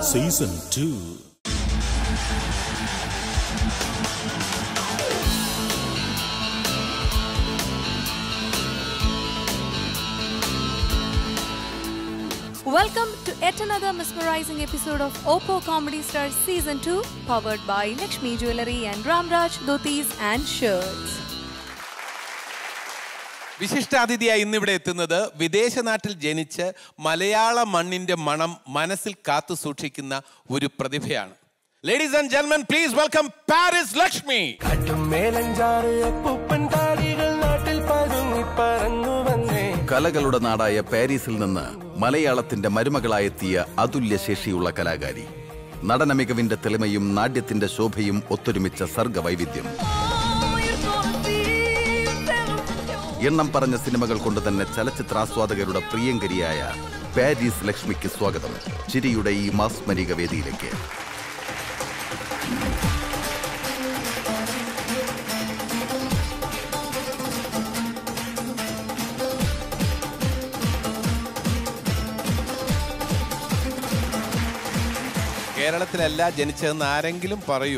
Season two Welcome to yet another mesmerizing episode of Oppo Comedy Stars Season 2, powered by Lakshmi Jewelry and Ramraj Dhotis and Shirts. വിശിഷ്ടാതിഥിയായി ഇന്നിവിടെ എത്തുന്നത് വിദേശ നാട്ടിൽ ജനിച്ച് മലയാള മണ്ണിന്റെ മണം മനസ്സിൽ കാത്തു സൂക്ഷിക്കുന്ന ഒരു പ്രതിഭയാണ് ലേഡീസ് ആൻഡ് ജെന്മൻ പ്ലീസ് വെൽക്കം പാരിസ് ലക്ഷ്മി കാറ്റും മേലഞ്ചാറ് അപ്പൂപ്പൻ താടികൾ നാട്ടിൽ പതുങ്ങി പറന്നു വന്നേ കലകളുടെ നാടായ പാരീസിൽ നിന്ന് മലയാളത്തിന്റെ മരുമകളായെത്തിയ അതുല്യ ശേഷിയുള്ള കലാകാരി നടന മികവിന്റെ തെളിമയും നാട്യത്തിന്റെ ശോഭയും ഒത്തൊരുമിച്ച സർഗവൈവിധ്യം എണ്ണം പറഞ്ഞ സിനിമകൾ കൊണ്ട് തന്നെ ചലച്ചിത്രാസ്വാദകരുടെ പ്രിയങ്കരിയായ പാരീസ് ലക്ഷ്മിക്ക് സ്വാഗതം ചിരിയുടെ ഈ മാസ്മരിക വേദിയിലേക്ക് കേരളത്തിലല്ല ജനിച്ചതെന്ന് ആരെങ്കിലും പറയൂ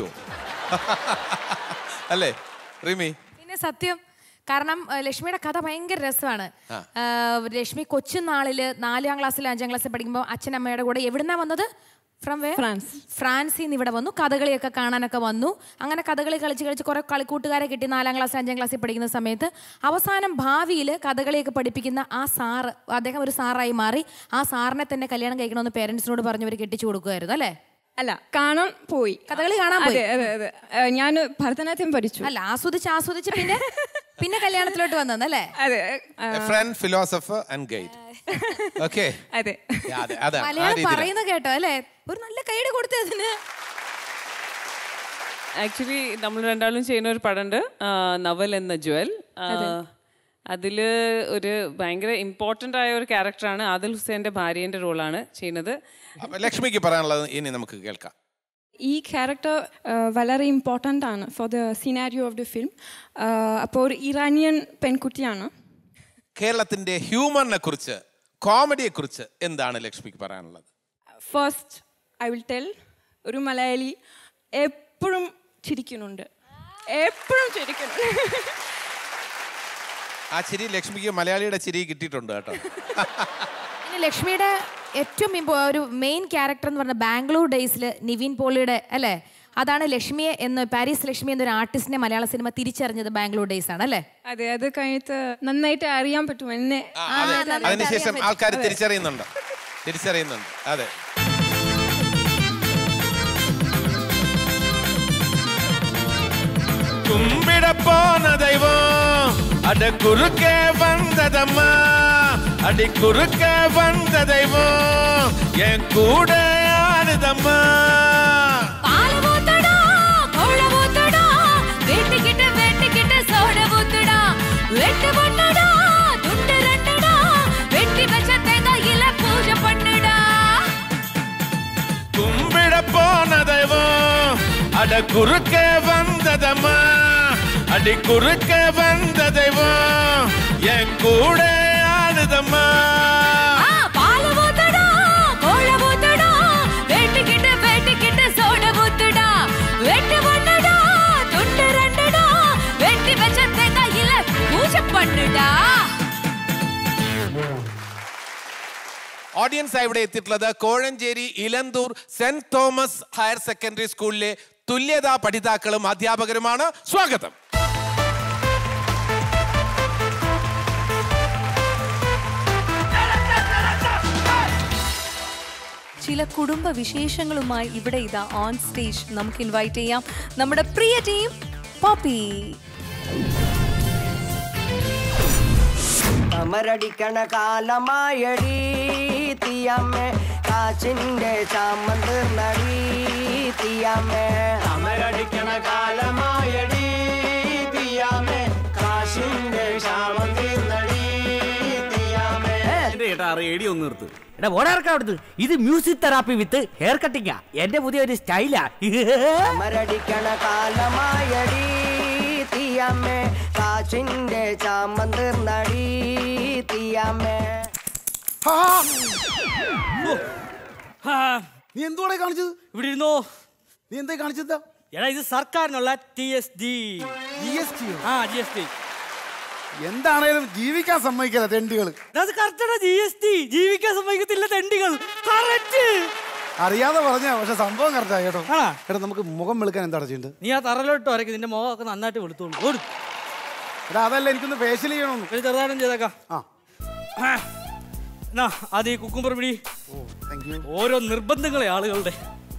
അല്ലേ റിമി പിന്നെ സത്യം കാരണം ഏഹ്, ലക്ഷ്മിയുടെ കഥ ഭയങ്കര രസമാണ് ഏഹ്, ലക്ഷ്മി കൊച്ചുനാളില് നാലാം ക്ലാസ്സിൽ അഞ്ചാം ക്ലാസ്സിൽ പഠിക്കുമ്പോൾ അച്ഛനമ്മയുടെ കൂടെ എവിടുന്നാ വന്നത് ഫ്രം വേ ഫ്രാൻസ്. ഫ്രാൻസിൽ നിന്ന് ഇവിടെ വന്നു കഥകളിയൊക്കെ കാണാനൊക്കെ വന്നു അങ്ങനെ കഥകളി കളിച്ച് കളിച്ച് കുറെ കളിക്കൂട്ടുകാരെ കിട്ടി നാലാം ക്ലാസ് അഞ്ചാം ക്ലാസ്സിൽ പഠിക്കുന്ന സമയത്ത് അവസാനം ഭാവിയിൽ കഥകളിയൊക്കെ പഠിപ്പിക്കുന്ന ആ സാറ് അദ്ദേഹം ഒരു സാറായി മാറി ആ സാറിനെ തന്നെ കല്യാണം കഴിക്കണമെന്ന് പേരൻസിനോട് പറഞ്ഞവർ കെട്ടിച്ചു കൊടുക്കുമായിരുന്നു അല്ലേ അല്ല കാണാൻ പോയി കഥകളി കാണാൻ പോയി. അതെ അതെ അതെ ഞാൻ ഭരതനാട്യം പഠിച്ചു അല്ല ആസ്വദിച്ച് ആസ്വദിച്ച് പിന്നെ പിന്നെ കല്യാണത്തിലോട്ട് വന്നതല്ലേ അതെ ആ, friend philosopher and guide okay അതെ അതെ ആ മലയാളം രീതിയിലാണ്. പറയുന്നത് കേട്ടോ അല്ലേ ഒരു നല്ല കൈഡ് കൊടുത്തതിന് ആക്ച്വലി നമ്മൾ രണ്ടാളും ചെയ്യുന്ന ഒരു പടമുണ്ട് ആ, നവൽ എന്ന ജ്വൽ അതിൽ ഒരു ഭയങ്കര ഇമ്പോർട്ടൻ്റ് ആയ ഒരു ക്യാരക്ടറാണ് ആദിൽ ഹുസൈൻ്റെ ഭാര്യേൻ്റെ റോളാണ് ചെയ്യുന്നത് അപ്പൊ ലക്ഷ്മിക്ക് പറയാനുള്ളത് ഇനി നമുക്ക് കേൾക്കാം ഈ ക്യാരക്ടർ വളരെ ഇമ്പോർട്ടൻ്റ് ആണ് for the scenario of the film അപ്പോൾ ഒരു ഇറാനിയൻ പെൺകുട്ടിയാണ് കേരളത്തിന്റെ ഹ്യൂമറിനെ കുറിച്ച് കോമഡിയെ കുറിച്ച് എന്താണ് ലക്ഷ്മിക്ക് പറയാനുള്ളത് ഫസ്റ്റ് ഐ വിൽ ടെൽ ഒരു മലയാളി എപ്പോഴും ചിരിക്കുന്നുണ്ട് എപ്പോഴും ചിരിക്കുന്നുണ്ട് ആ ചിരി ലക്ഷ്മിക്ക് മലയാളിയുടെ ചിരി കിട്ടിയിട്ടുണ്ട് കേട്ടോ പിന്നെ ലക്ഷ്മിയുടെ ഏറ്റവും ഇമ്പോ ഒരു മെയിൻ ക്യാരക്ടർ എന്ന് പറഞ്ഞ ബാംഗ്ലൂർ ഡേയ്സിൽ നിവിൻ പോളിയുടെ അല്ലേ അതാണ് ലക്ഷ്മിയെ എന്ന് പാരീസ് ലക്ഷ്മി എന്നൊരു ആർട്ടിസ്റ്റിനെ മലയാള സിനിമ തിരിച്ചറിഞ്ഞത് ബാംഗ്ലൂർ ഡേയ്സ് ആണ് അല്ലേ അതെ അത് കഴിഞ്ഞിട്ട് നന്നായിട്ട് അറിയാൻ പറ്റും എന്നെ ആ, അതെ. അതിനുശേഷം ആൾക്കാർ തിരിച്ചറിയുന്നുണ്ട് തിരിച്ചറിയുന്നുണ്ട് അതെ கும்பிட போன தெய்வம் அட குறுக்கே வந்ததம்மா அடி குறுக்கே வந்த தெய்வம் என் கூட ஆடுதம்மா പാലവൂത്തടാ, കോളവൂത്തടാ, വെട്ടിക്കിട്ട് വെട്ടിക്കിട്ട് സോഡവൂത്തടാ, വെട്ടുപൊണ്ണടാ, തുണ്ട് രണ്ടടാ, വെട്ടി വെച്ച തേങ്ങയില പൂജ பண்ணுடா. கும்பிட போன தெய்வம் அட குறுக்கே வந்ததம்மா அடி குறுக்கே வந்த தெய்வம் என் கூட ஆடுதம்மா ആ, പാലവൂത്തടാ, കോളവൂത്തടാ, വെട്ടിക്കിട്ട് വെട്ടിക്കിട്ട് സോഡവൂത്തടാ, വെട്ടുപൊണ്ണടാ, തുണ്ട് രണ്ടടാ, വെട്ടി വെച്ച തേങ്ങയില പൂജ பண்ணுடா. ഓഡിയൻസ് ഇവിടെ എത്തിയിട്ടുള്ളത് Kozhencherry Elanthoor saint Thomas higher secondary സ്കൂളിലെ തുല്യതാ പഠിതാക്കളും അധ്യാപകരുമാണ് സ്വാഗതം ചില കുടുംബ വിശേഷങ്ങളുമായി ഇവിടെ ഇതാ ഓൺ സ്റ്റേജ് നമുക്ക് ഇൻവൈറ്റ് ചെയ്യാം നമ്മുടെ പ്രിയ ടീം പോപ്പി അമരടിക്കണ കാലമായടി തീയമ്മേ കാച്ചിന്റെ ചാമന്ത് നടി തീയമ്മേ അമരടിക്കണ കാലമായടി തീയമ്മേ കാശിന്റെ ചാമന്ത് നടി തീയമ്മേ ചേട്ടാ റേഡിയോ ഒന്ന് നിർത്ത് എടാ ഓടാർക്കാ അവിടുന്ന് ഇത് മ്യൂസിക് തെറാപ്പി വിത്ത് ഹെയർ കട്ടിങ്ങാ എന്റെ പുതിയൊരു സ്റ്റൈലാ അമരടിക്കണ കാലമായടി തീയമ്മേ കാച്ചിന്റെ ചാമന്ത് നടി തീയമ്മേ നീ എന്തുവാടെ കാണിച്ചത് ഇവിടെ ഇരുന്നോ നീ എന്താ കാണിച്ചത് എടാ ഇത് സർക്കാരിനുള്ള T S D G S T ആ ജി എസ് ടി എന്താണേലും ജീവിക്കാൻ സമ്മതിക്കില്ല തെണ്ടികൾ അത് കറക്റ്റാണ് ജി എസ് ടി ജീവിക്കാൻ സമ്മതിക്കത്തില്ല തെണ്ടികൾ കറക്റ്റ് അറിയാതെ പറഞ്ഞ പക്ഷെ സംഭവം കറക്റ്റാ കേട്ടോ ആണോ? എടാ നമുക്ക് മുഖം വെളുക്കാൻ എന്താണ് ചെയ്യേണ്ടത് നീ ആ തറലോട്ട് വരയ്ക്ക് നിന്റെ മുഖമൊക്കെ നന്നായിട്ട് വെളുത്തോളൂ ഓടും എടാ അതല്ല എനിക്കൊന്ന് ഫേഷ്യൽ ചെയ്യണമെന്ന് ഒരു ചെറുതായിട്ടും ചെയ്തേക്കാം ആ എന്നാ അത് ഈ കുക്കുംബർ പിടി ഓ താങ്ക് യു ഓരോ നിർബന്ധങ്ങളെ ആളുകളുടെ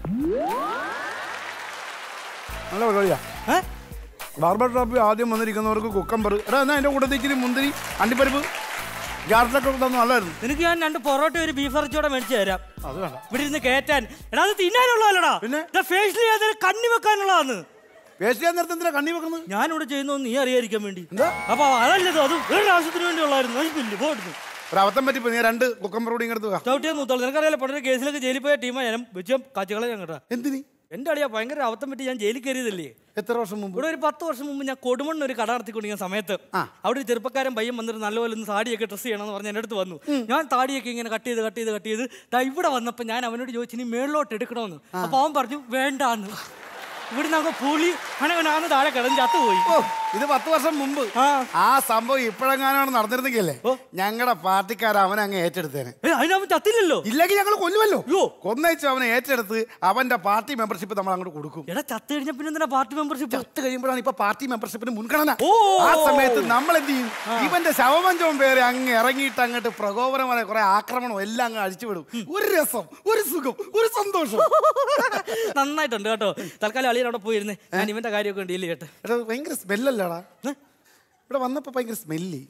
നല്ല പരിപാടിയാ ഏ? ബാർബർ ഷോപ്പിൽ ആദ്യം വന്നിരിക്കുന്നവർക്ക് കുക്കമ്പർ എടാ എന്നാ എൻ്റെ കൂടെ ഇച്ചിരി മുന്തിരി അണ്ടിപ്പരിപ്പ് ഗ്യാസിലൊക്കെ തന്നു നല്ലായിരുന്നു നിനക്ക് ഞാൻ രണ്ട് പൊറോട്ട ഒരു ബീഫ് ഇറച്ചിയോടെ മേടിച്ചു തരാം അത് വേണ്ട ഇവിടെ ഇരുന്ന് കയറ്റാൻ എടാ അത് തിന്നാനുള്ളതല്ലടാ പിന്നെ? ഫേഷ്യൽ ചെയ്യാതെ കണ്ണി വെക്കാനുള്ളതാണ് ഫേഷ്യൽ ചെയ്യാൻ നേരത്തെ എന്തിനാ കണ്ണി വെക്കുന്നത് ഞാനിവിടെ ചെയ്യുന്നു നീ അറിയാതിരിക്കാൻ വേണ്ടി എന്താ? അപ്പൊ അതല്ലത് അത് വേറെ ആവശ്യത്തിന് വേണ്ടി ഉള്ളായിരുന്നു നശിപ്പില്ലേ പോയിരുന്നു ഒരു അബദ്ധം പറ്റിപ്പോ നീ രണ്ട് കുക്കമ്പർ കൂടി ഇങ്ങോട്ട് വെക്കാം ചവിട്ടിയാൽ നൂത്തോളം നിനക്കറിയാലോ പണ്ടൊരു കേസിലൊക്കെ ജയിലിൽ പോയ ടീമാ ഞാൻ വെച്ച കാച്ചുകളെ ഞാൻ കേട്ടാ എന്തിനി എന്റെ അളിയാ ഭയങ്കര അബദ്ധം പറ്റി ഞാൻ ജയിലിൽ കയറിയതല്ലേ എത്ര വർഷം മുമ്പ് ഇവിടെ ഒരു പത്ത് വർഷം മുമ്പ് ഞാൻ കൊടുമണ്ണ് ഒരു കട നടത്തിക്കൊണ്ടിരിക്കുന്ന സമയത്ത് അവിടെ ഒരു ചെറുപ്പക്കാരൻ പയ്യൻ വന്നിട്ട് നല്ലപോലെ ഒന്ന് താടിയൊക്കെ ഡ്രസ് ചെയ്യണമെന്ന് പറഞ്ഞ് എൻ്റെ അടുത്ത് വന്നു ഞാൻ താടിയൊക്കെ ഇങ്ങനെ കട്ട് ചെയ്ത് കട്ട് ചെയ്ത് കട്ട് ചെയ്ത് ദാ ഇവിടെ വന്നപ്പോൾ ഞാൻ അവനോട് ചോദിച്ചു ഇനി മേളിലോട്ട് എടുക്കണമെന്ന് അപ്പൊ അവൻ പറഞ്ഞു വേണ്ടാന്ന് ഇവിടുന്ന് അങ്ങ് പുളി അങ്ങനെ താഴെ കിടന്ന് ചത്തുപോയി ഓ ഇത് പത്ത് വർഷം മുമ്പ് ആ. ആ സംഭവം ഇപ്പോഴെങ്ങാനാണ് നടന്നിരുന്നെങ്കിലേ ഞങ്ങളുടെ പാർട്ടിക്കാർ അവനെ അങ്ങ് ഏറ്റെടുത്തേനെ ഏ അതിനവൻ ചത്തില്ലല്ലോ ഇല്ലെങ്കിൽ ഞങ്ങൾ കൊല്ലുമല്ലോ യോ. കൊന്നയിച്ച് അവനെ ഏറ്റെടുത്ത് അവന്റെ പാർട്ടി മെമ്പർഷിപ്പ് നമ്മൾ അങ്ങോട്ട് കൊടുക്കും എടാ ചത്ത് കഴിഞ്ഞ പിന്നെ എന്തിനാ പാർട്ടി മെമ്പർഷിപ്പ് ചത്ത് കഴിയുമ്പോഴാണ് ഇപ്പൊ പാർട്ടി മെമ്പർഷിപ്പിന് മുൻഗണന ഓ. ആ സമയത്ത് നമ്മൾ എന്ത് ചെയ്യും ഇവന്റെ ശവമഞ്ചവും പേര് അങ്ങ് ഇറങ്ങിയിട്ട് അങ്ങോട്ട് പ്രകോപനമായ കുറെ ആക്രമണം എല്ലാം അങ്ങ് അഴിച്ചുവിടും ഒരു രസം ഒരു സുഖം ഒരു സന്തോഷം നന്നായിട്ടുണ്ട് കേട്ടോ തൽക്കാലം അളിയൻ അവിടെ പോയിരുന്നേ ഞാൻ ഇവന്റെ കാര്യമൊക്കെ ഉണ്ട് ഇല്ലേ കേട്ടോ എടാ ഭയങ്കര സ്മെല്ലല്ലേടാ ഇവിടെ വന്നപ്പോ ഭയങ്കര സ്മെല്ല്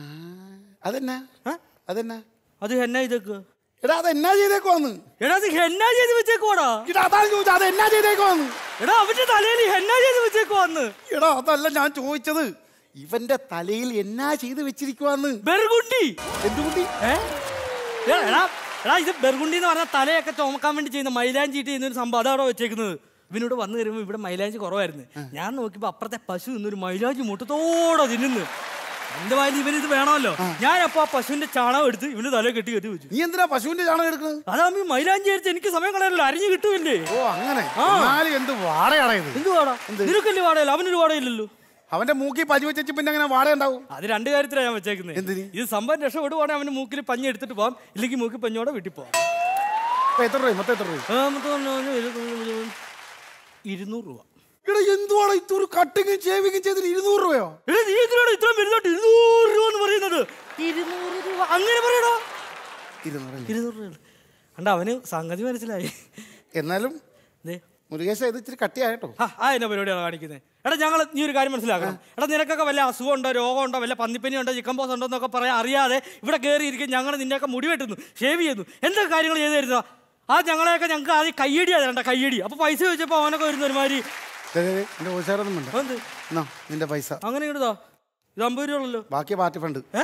അതെന്നാ അതെന്നാ അത് എന്നാ ഇതൊക്കെ എടാ അത് എന്നാ ചെയ്തേക്കുവാന്ന് എടാ അത് എന്നാ ചെയ്ത് വെച്ചേക്കോടാ എടാ അതാണ് ചോദിച്ചത് അത് എന്നാ ചെയ്തേക്കുവാന്ന് എടാ അവന്റെ തലയിൽ എന്നാ ചെയ്ത് വെച്ചേക്കുവാന്ന് എടാ അതല്ല ഞാൻ ചോദിച്ചത് ഇവന്റെ തലയിൽ എന്നാ ചെയ്ത് വെച്ചിരിക്കുവാന്ന് ബെർഗുണ്ടി എന്തുകൊണ്ട് ഏ? എടാ, എടാ എടാ ഇത് ബെർഗുണ്ടി എന്ന് പറഞ്ഞാൽ തലയൊക്കെ ചുമക്കാൻ വേണ്ടി ചെയ്യുന്ന മൈലാഞ്ചി ഇട്ട് ചെയ്യുന്ന ഒരു സംഭവം അതാണ് വെച്ചേക്കുന്നത് ഇവനോട് വന്നു കയറുമ്പോൾ ഇവിടെ മൈലാഞ്ചി കുറവായിരുന്നു ഞാൻ നോക്കിയപ്പോൾ അപ്പുറത്തെ പശു ഇന്നൊരു മൈലാഞ്ചി മുട്ടത്തോടെ തിന്നുന്നു എന്റെ വായിൽ ഇവന് ഇത് വേണമല്ലോ ഞാൻ അപ്പൊ ആ പശുവിന്റെ ചാണകം എടുത്ത് ഇവന് തല കെട്ടി കെട്ടി വെച്ചു നീ എന്തിനാ പശുവിന്റെ ചാണകം എടുക്കുന്നത് അതാകുമ്പോ ഈ മൈലാഞ്ചി അരിച്ച് എനിക്ക് സമയം കളയാനല്ലോ അരിഞ്ഞു കിട്ടുമില്ലേ ഓ അങ്ങനെ ആ. എന്നാലും എന്ത് വാടയാണ് ഇത് എന്ത് വാടാ നിനക്കല്ലേ വാടയില്ല അവനൊരു വാടയില്ലല്ലോ അവന്റെ മൂക്കി പഞ്ഞു വെച്ചു പിന്നെ അങ്ങനെ വാട ഉണ്ടാവും അത് രണ്ട് കാര്യത്തിലാണ് ഞാൻ വെച്ചേക്കുന്നത് എന്തിന്? ഇത് സംഭവം രക്ഷപ്പെടുവാണെങ്കിൽ അവന്റെ മൂക്കിൽ പഞ്ഞി എടുത്തിട്ട് പോവാം ഇല്ലെങ്കിൽ മൂക്കിൽ പഞ്ഞോടെ വീട്ടിൽ പോവാം ഇപ്പൊ എത്ര രൂപ മൊത്തം എത്ര രൂപ ആ, മൊത്തം ഒന്ന് ഒന്ന് ഇരുന്നൂറ് ഇരുന്നൂറ് രൂപ എടാ എന്തുവാണ് ഇത്ര കട്ടിങ്ങും ഷേവിങ്ങും ചെയ്തിട്ട് ഇരുന്നൂറ് രൂപയോ എടാ നീ എന്തിനാണ് ഇത്രയും വരുന്നോട്ട് ഇരുന്നൂറ് രൂപ എന്ന് പറയുന്നത് ഇരുന്നൂറ് രൂപ അങ്ങനെ പറയടാ ഇരുന്നൂറ് ഇരുന്നൂറ് രൂപ കണ്ട അവന് സംഗതി മനസ്സിലായി എന്നാലും ദേ, മുരുകേശ ഇത് ഇച്ചിരി കട്ടിയായിട്ടോ ആ ആ എന്നാ പരിപാടിയാണ് കാണിക്കുന്നത് എടാ ഞങ്ങൾ നീ ഒരു കാര്യം മനസ്സിലാക്കണം എടാ നിനക്കൊക്കെ വല്ല അസുഖമുണ്ടോ രോഗമുണ്ടോ വല്ല പന്നിപ്പനി ഉണ്ടോ ചിക്കൻ പോസ് ഉണ്ടോ എന്നൊക്കെ പറയാൻ അറിയാതെ ഇവിടെ കയറിയിരിക്കും ഞങ്ങൾ നിന്നെയൊക്കെ മുടി വെട്ടുന്നു ഷേവ് ചെയ്യുന്നു എന്തൊക്കെ കാര്യങ്ങൾ ചെയ്തു തരുന്നോ ആ ഞങ്ങളെയൊക്കെ ഞങ്ങൾക്ക് ആദ്യം കയ്യടിയാണ് തരണ്ട കയ്യടി അപ്പൊ പൈസ ചോദിച്ചപ്പോൾ അവനൊക്കെ വരുന്ന ഒരുമാതിരി ദേ, ദേ, ദേ, എന്റെ ഓശാരൊന്നും വേണ്ട എന്ത് എന്നാ നിന്റെ പൈസ അങ്ങനെ ഇടുതാ ഇത് അമ്പത് രൂപ ഉള്ളല്ലോ ബാക്കി പാർട്ടി ഫണ്ട് ഏ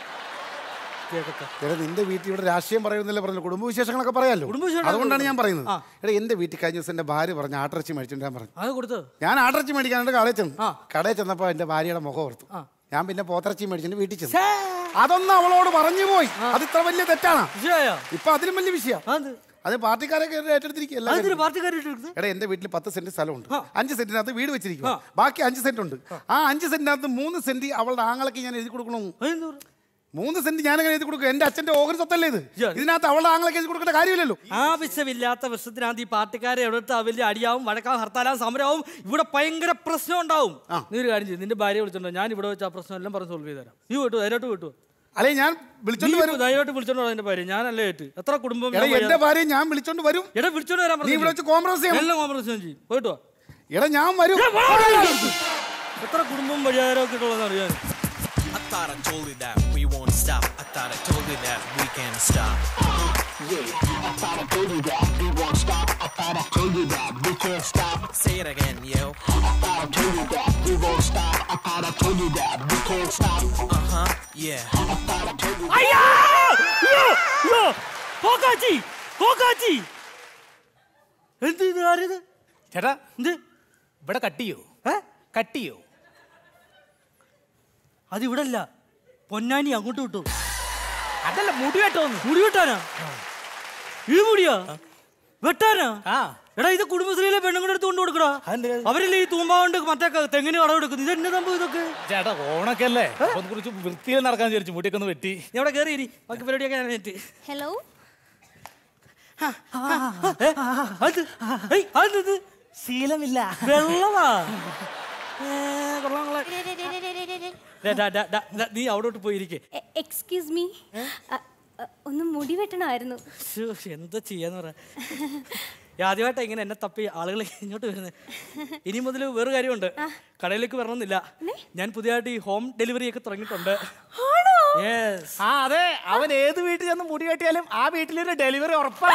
കേക്കട്ടെ എടാ നിന്റെ വീട്ടിൽ ഇവിടെ രാഷ്ട്രീയം പറയുന്നില്ല പറഞ്ഞു കുടുംബവിശേഷങ്ങളൊക്കെ പറയാലോ കുടുംബവിശേഷങ്ങൾ അതുകൊണ്ടാണ് ഞാൻ പറയുന്നത് ആ. എടാ എന്റെ വീട്ടിൽ കഴിഞ്ഞ ദിവസം എന്റെ ഭാര്യ പറഞ്ഞു ആട്ടിറച്ചി മേടിച്ചിട്ട് ഞാൻ പറഞ്ഞു അത് കൊടുത്തോ ഞാൻ ആട്ടിറച്ചി മേടിക്കാനായിട്ട് കടയിൽ ചെന്നു ആ. കടയിൽ ചെന്നപ്പോ എന്റെ ഭാര്യയുടെ മുഖം ഓർത്തു ആ. ഞാൻ പിന്നെ പോത്തിറച്ചി മേടിച്ചിട്ട് വീട്ടിൽ ചെന്നു അതൊന്നും അവളോട് പറഞ്ഞു പോയി അത് ഇത്ര വലിയ തെറ്റാണ് വിഷയമായോ ഇപ്പൊ അതിലും വലിയ വിഷയം അത് അത് പാർട്ടിക്കാരെ കയറി ഏറ്റെടുത്തിരിക്കും എല്ലാ അതൊരു കാര്യവും. പാർട്ടിക്കാരിട്ട് എടാ എന്റെ വീട്ടിൽ പത്ത് സെന്റ് സ്ഥലമുണ്ട് ആ. അഞ്ച് സെന്റിനകത്ത് വീട് വെച്ചിരിക്കും ആ. ബാക്കി അഞ്ച് സെന്റ് ഉണ്ട് ആ അഞ്ച് സെന്റിനകത്ത് മൂന്ന് സെന്റ് അവളുടെ ആങ്ങളൊക്കെ ഞാൻ എഴുതി കൊടുക്കണു മൂന്ന് സെന്റ് ഞാൻ അങ്ങനെ എഴുതി കൊടുക്കും എന്റെ അച്ഛന്റെ ഓഹരി സ്വത്തല്ലേ ഇത് ശരി. ഇതിനകത്ത് അവളുടെ ആങ്ങളൊക്കെ എഴുതി കൊടുക്കേണ്ട കാര്യമില്ലല്ലോ ആവശ്യമില്ലാത്ത പ്രശ്നത്തിനകത്ത് ഈ പാർട്ടിക്കാരെ എവിടുത്തെ വലിയ അടിയാവും വഴക്കാവും ഹർത്താലാവും സമരമാവും ഇവിടെ ഭയങ്കര പ്രശ്നം ഉണ്ടാവും നീ ഒരു കാര്യം ചെയ്യും നിന്റെ ഭാര്യ വിളിച്ചോണ്ടോ ഞാൻ ഇവിടെ വെച്ച് ആ പ്രശ്നം എല്ലാം പറഞ്ഞ് സോൾവ് ചെയ്ത് തരാം നീ വിട്ടു ധൈര്യമായിട്ട് വിട്ടു അല്ലെ ഞാൻ വിളിച്ചോണ്ട് വരും ധൈര്യമായിട്ട് വിളിച്ചോണ്ടോ എന്റെ ഭാര്യ ഞാനല്ലേ ഏറ്റ് എത്ര കുടുംബം എടാ ഞാൻ എന്റെ ഭാര്യ ഞാൻ വിളിച്ചോണ്ട് വരും എടാ വിളിച്ചോണ്ട് വരാൻ നീ ഇവിടെ വെച്ച് കോംപ്രമൈസ് ചെയ്യണം എല്ലാം കോംപ്രമൈസ് ഞാൻ ചെയ്യും പോയിട്ട് വാ. എടാ ഞാൻ വരും ഏ, വാ, വാ, വാ. എത്ര കുടുംബം വഴിയാരൊക്കെ ഉള്ളതെന്ന് അറിയാൻ I thought I told you that we won't stop. I thought I told you that we can't stop. Yeah, I thought I told you that we won't stop. I thought I told you that we can't stop. Say it again, yo. I thought I told you that we won't stop. I thought I told you that we can't stop. Uh huh. Yeah. I thought I told you. അയ്യാ അയ്യോ, അയ്യോ. കോക്കാച്ചി കോക്കാച്ചി എന്ത് ഇത് ആരത് ചേട്ടാ എന്ത് ഇവിടെ cut ചെയ്യോ ഏ കട്ട് ചെയ്യോ അത് ഇവിടെ അല്ല പൊന്നാനി അങ്ങോട്ട് വിട്ടു അതല്ല മുടി വെട്ടോന്ന് മുടി വെട്ടാനാ ഈ മുടിയാ വെട്ടാനാ എടാ ഇത് കുടുംബശ്രീയിലെ പെണ്ണുങ്ങളുടെ അടുത്ത് കൊണ്ട് കൊടുക്കടാ അവരല്ലേ ഈ തൂമ്പാണ്ട് മറ്റേ ക- തെങ്ങിന് കട കൊടുക്കുന്നത് ഇത് എന്നെ സംഭവം ഇതൊക്കെ ചേട്ടാ ഓണൊക്കെ അല്ലേ അപ്പൊ ഒന്ന് കുറച്ച് വൃത്തിയിൽ നടക്കാൻ വിചാരിച്ചു മുടിയൊക്കെ ഒന്ന് വെട്ടി ഞാൻ ഇവിടെ കയറി ഇരി ബാക്കി പരിപാടിയൊക്കെ ഞാൻ ഏറ്റ് ഹലോ ശീലമില്ല വെള്ളമാ ഏ, കൊള്ളാം, കൊള്ളാം. ദേ, ദാ, ദാ, ദാ, ദാ, നീ അവിടോട്ട് പോയിരിക്കേ എക്സ്ക്യൂസ് മീ ഒന്ന് മുടി വെട്ടണമായിരുന്നു എന്താ ചെയ്യാന്ന് പറ ആദ്യമായിട്ടാ ഇങ്ങനെ എന്നെ തപ്പി ആളുകൾ ഇങ്ങോട്ട് വരുന്നത് ഇനി മുതൽ വേറെ കാര്യമുണ്ട് കടയിലേക്ക് വരണമെന്നില്ല ഞാൻ പുതിയതായിട്ട് ഈ ഹോം ഡെലിവറി ഒക്കെ തുടങ്ങിയിട്ടുണ്ട് Yes. ആ അതെ അവൻ ഏത് വീട്ടിൽ ചെന്ന് മുടി വെട്ടിയാലും ആ വീട്ടിലൊരു ഡെലിവറി ഉറപ്പാ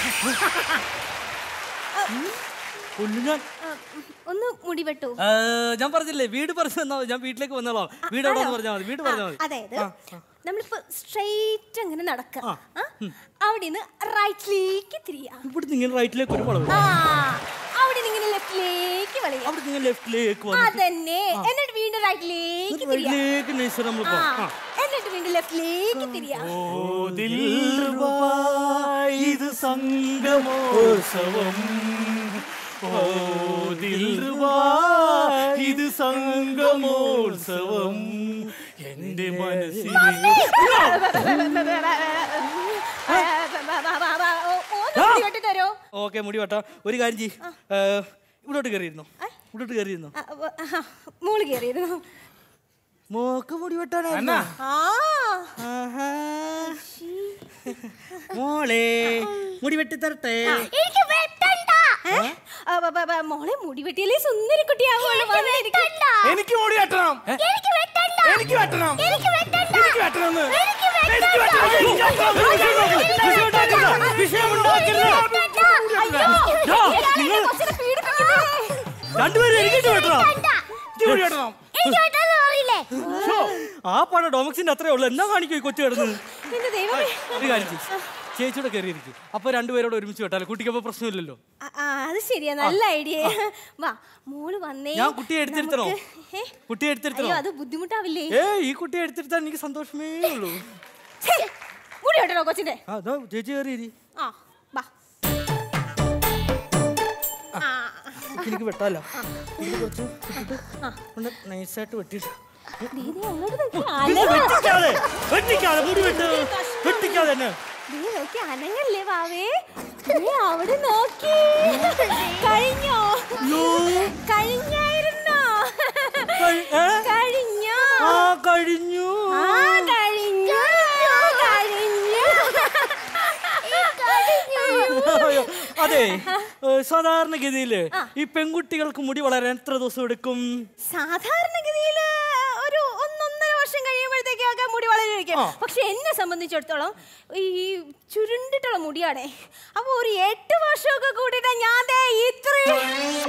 കൊല്ലു ഞാൻ ഒന്ന് മുടി വെട്ടൂ ആ, ഞാൻ പറഞ്ഞില്ലേ വീട് പറഞ്ഞു തന്നാ മതി ഞാൻ വീട്ടിലേക്ക് വന്നോളാം വീട് എവിടെയാന്ന് പറഞ്ഞാൽ മതി വീട് പറഞ്ഞാൽ മതി അതായത് നമ്മളിപ്പോ സ്ട്രെയിറ്റ് അങ്ങനെ നടക്കാം അവിടെ നിന്ന് റൈറ്റിലേക്ക് തിരിയാം ഇവിടുന്ന് ഇങ്ങനെ റൈറ്റിലേക്ക് ഒരു വളവ് ആ അവിടെ നിന്ന് ഇങ്ങനെ ലെഫ്റ്റിലേക്ക് വളയാം അവിടെ നിങ്ങൾ ലെഫ്റ്റിലേക്ക് വന്നിട്ട് അതന്നെ എന്നിട്ട് വീണ്ടും റൈറ്റിലേക്ക് തിരിയാം റൈറ്റിലേക്ക് നൈസ് നമ്മൾ ആ, പോകാം ആ. എന്നിട്ട് വീണ്ടും ലെഫ്റ്റിലേക്ക് തിരിയാം ഇത് സംഗമോത്സവം ഓ ദിൽറുബാ ഇത് സംഗമോത്സവം എന്റെ മനസ്സിൽ ഒന്ന് മുടി വെട്ടി തരോ ഓക്കെ മുടി വെട്ടാം ഒരു കാര്യം ചെയ്യ് ഏ, ഇവിടോട്ട് കയറിയിരുന്നു ഇവിടോട്ട് കയറിയിരുന്നു ആ, വ- ആ, മോള് കയറിയിരുന്നു മോക്ക് മുടി വെട്ടാനായിരുന്നു ആ മോളെ മുടി വെട്ടി തരട്ടെ എനിക്ക് വെട്ടണ്ട ആ, ബ- ബ- ബ- മോളെ മുടി വെട്ടിയാലേ സുന്ദരി കുട്ടിയാവുള്ളൂ വന്നിരിക്കണ്ട എനിക്ക് മുടി വെട്ടണം എനിക്ക് വെട്ടണ്ട എനിക്ക് വെട്ടണം എനിക്ക് വെട്ടണ്ട എനിക്ക് വെട്ടണം എനിക്ക് എനിക്ക് വെട്ടണം വിഷയം ഉണ്ടാക്കരുത്. വിഷയം ഉണ്ടാക്കരുത്. ദാ, നിങ്ങൾ രണ്ടുപേരും എനിക്കിട്ട് വെട്ടണം മുടി വെട്ടണം എനിക്ക് വെട്ടാന്ന് അറിയില്ലേ ആ പടം ഡൊമക്സിന്റെ അത്രേ ഉള്ളൂ എന്നാ കാണിക്കോ ഈ കൊച്ചു കിടന്ന് എന്റെ ദൈവമേ ഒരു കാര്യം ചെയ്യ്. ചേച്ചിയുടെ കയറിയിരിക്കും അപ്പൊ രണ്ടുപേരോട് ഒരുമിച്ച് വെട്ടാലോ കുട്ടിക്കപ്പോ പ്രശ്നമില്ലല്ലോ ആ, ആ, അത് ശരിയാ നല്ല ഐഡിയ വാ മോള് വന്നേ ഞാൻ കുട്ടിയെ എടുത്തിരുത്തണോ? നമുക്ക്- ഏ? കുട്ടിയെ എടുത്തിരുത്തണോ? അയ്യോ, അത് ബുദ്ധിമുട്ടാവില്ലേ ഏ ഈ കുട്ടിയെ എടുത്തിരുത്താൻ എനിക്ക് സന്തോഷമേ ഉള്ളൂ ഛേ, മുടി വെട്ടണോ കൊച്ചിന്റെ ആ, അതാ ചേച്ചി കയറിയിരി ആ വാ ആ, എനിക്ക് വെട്ടാലോ ഇത് കുറച്ച് ഇട്ടിട്ട് ഒന്ന് നൈസായിട്ട് വെട്ടിയിട്ട് ദേ, ദേ, അങ്ങോട്ട് നോക്കി പിന്നെ അനങ്ങ. വെട്ടിക്കാതെ വെട്ടിക്കാതെ മുടി വെട്ട് വെട്ടിക്കാതെ തന്നെ ദേ, നോക്കി അനങ്ങല്ലേ വാവേ ദേ, അവിടെ നോക്കി കഴിഞ്ഞോ കഴിഞ്ഞായിരുന്നോ ഏ? കഴിഞ്ഞോ ആ കഴിഞ്ഞു ആ കഴിഞ്ഞു കഴിഞ്ഞു അയ്യോ, അതെ ഏ, സാധാരണഗതിയില് ഈ പെൺകുട്ടികൾക്ക് മുടി വളരാൻ എത്ര ദിവസം എടുക്കും സാധാരണഗതിയിൽ ഒരു ഒന്നൊന്നര വർഷം കഴിയുമ്പോഴത്തേക്കൊക്കെ മുടി വളരുമായിരിക്കും പക്ഷെ എന്നെ സംബന്ധിച്ചിടത്തോളം ഈ ചുരുണ്ടിട്ടുള്ള മുടിയാണേ അപ്പൊ ഒരു എട്ട് വർഷമൊക്കെ കൂടിയിട്ട് ഞാൻ ദേ ഇത്രയും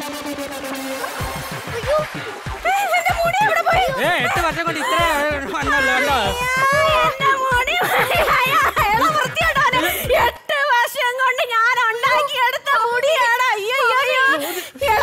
അയ്യോ, ഏ, എന്റെ മുടി എവിടെ പോയി? ഏ എട്ട് വർഷം കൊണ്ട് ഇത്ര വന്നല്ലോ കണ്ടോ എന്റെ മുടി പോയി. അയ്യോ, അയാളെ വൃത്തികെട്ടവനെ. എട്ട് വർഷം കൊണ്ട് ഞാൻ ഉണ്ടാക്കിയെടുത്ത മുടിയാണ് അയ്യോ അയ്യോ, അയ്യോ എടാ,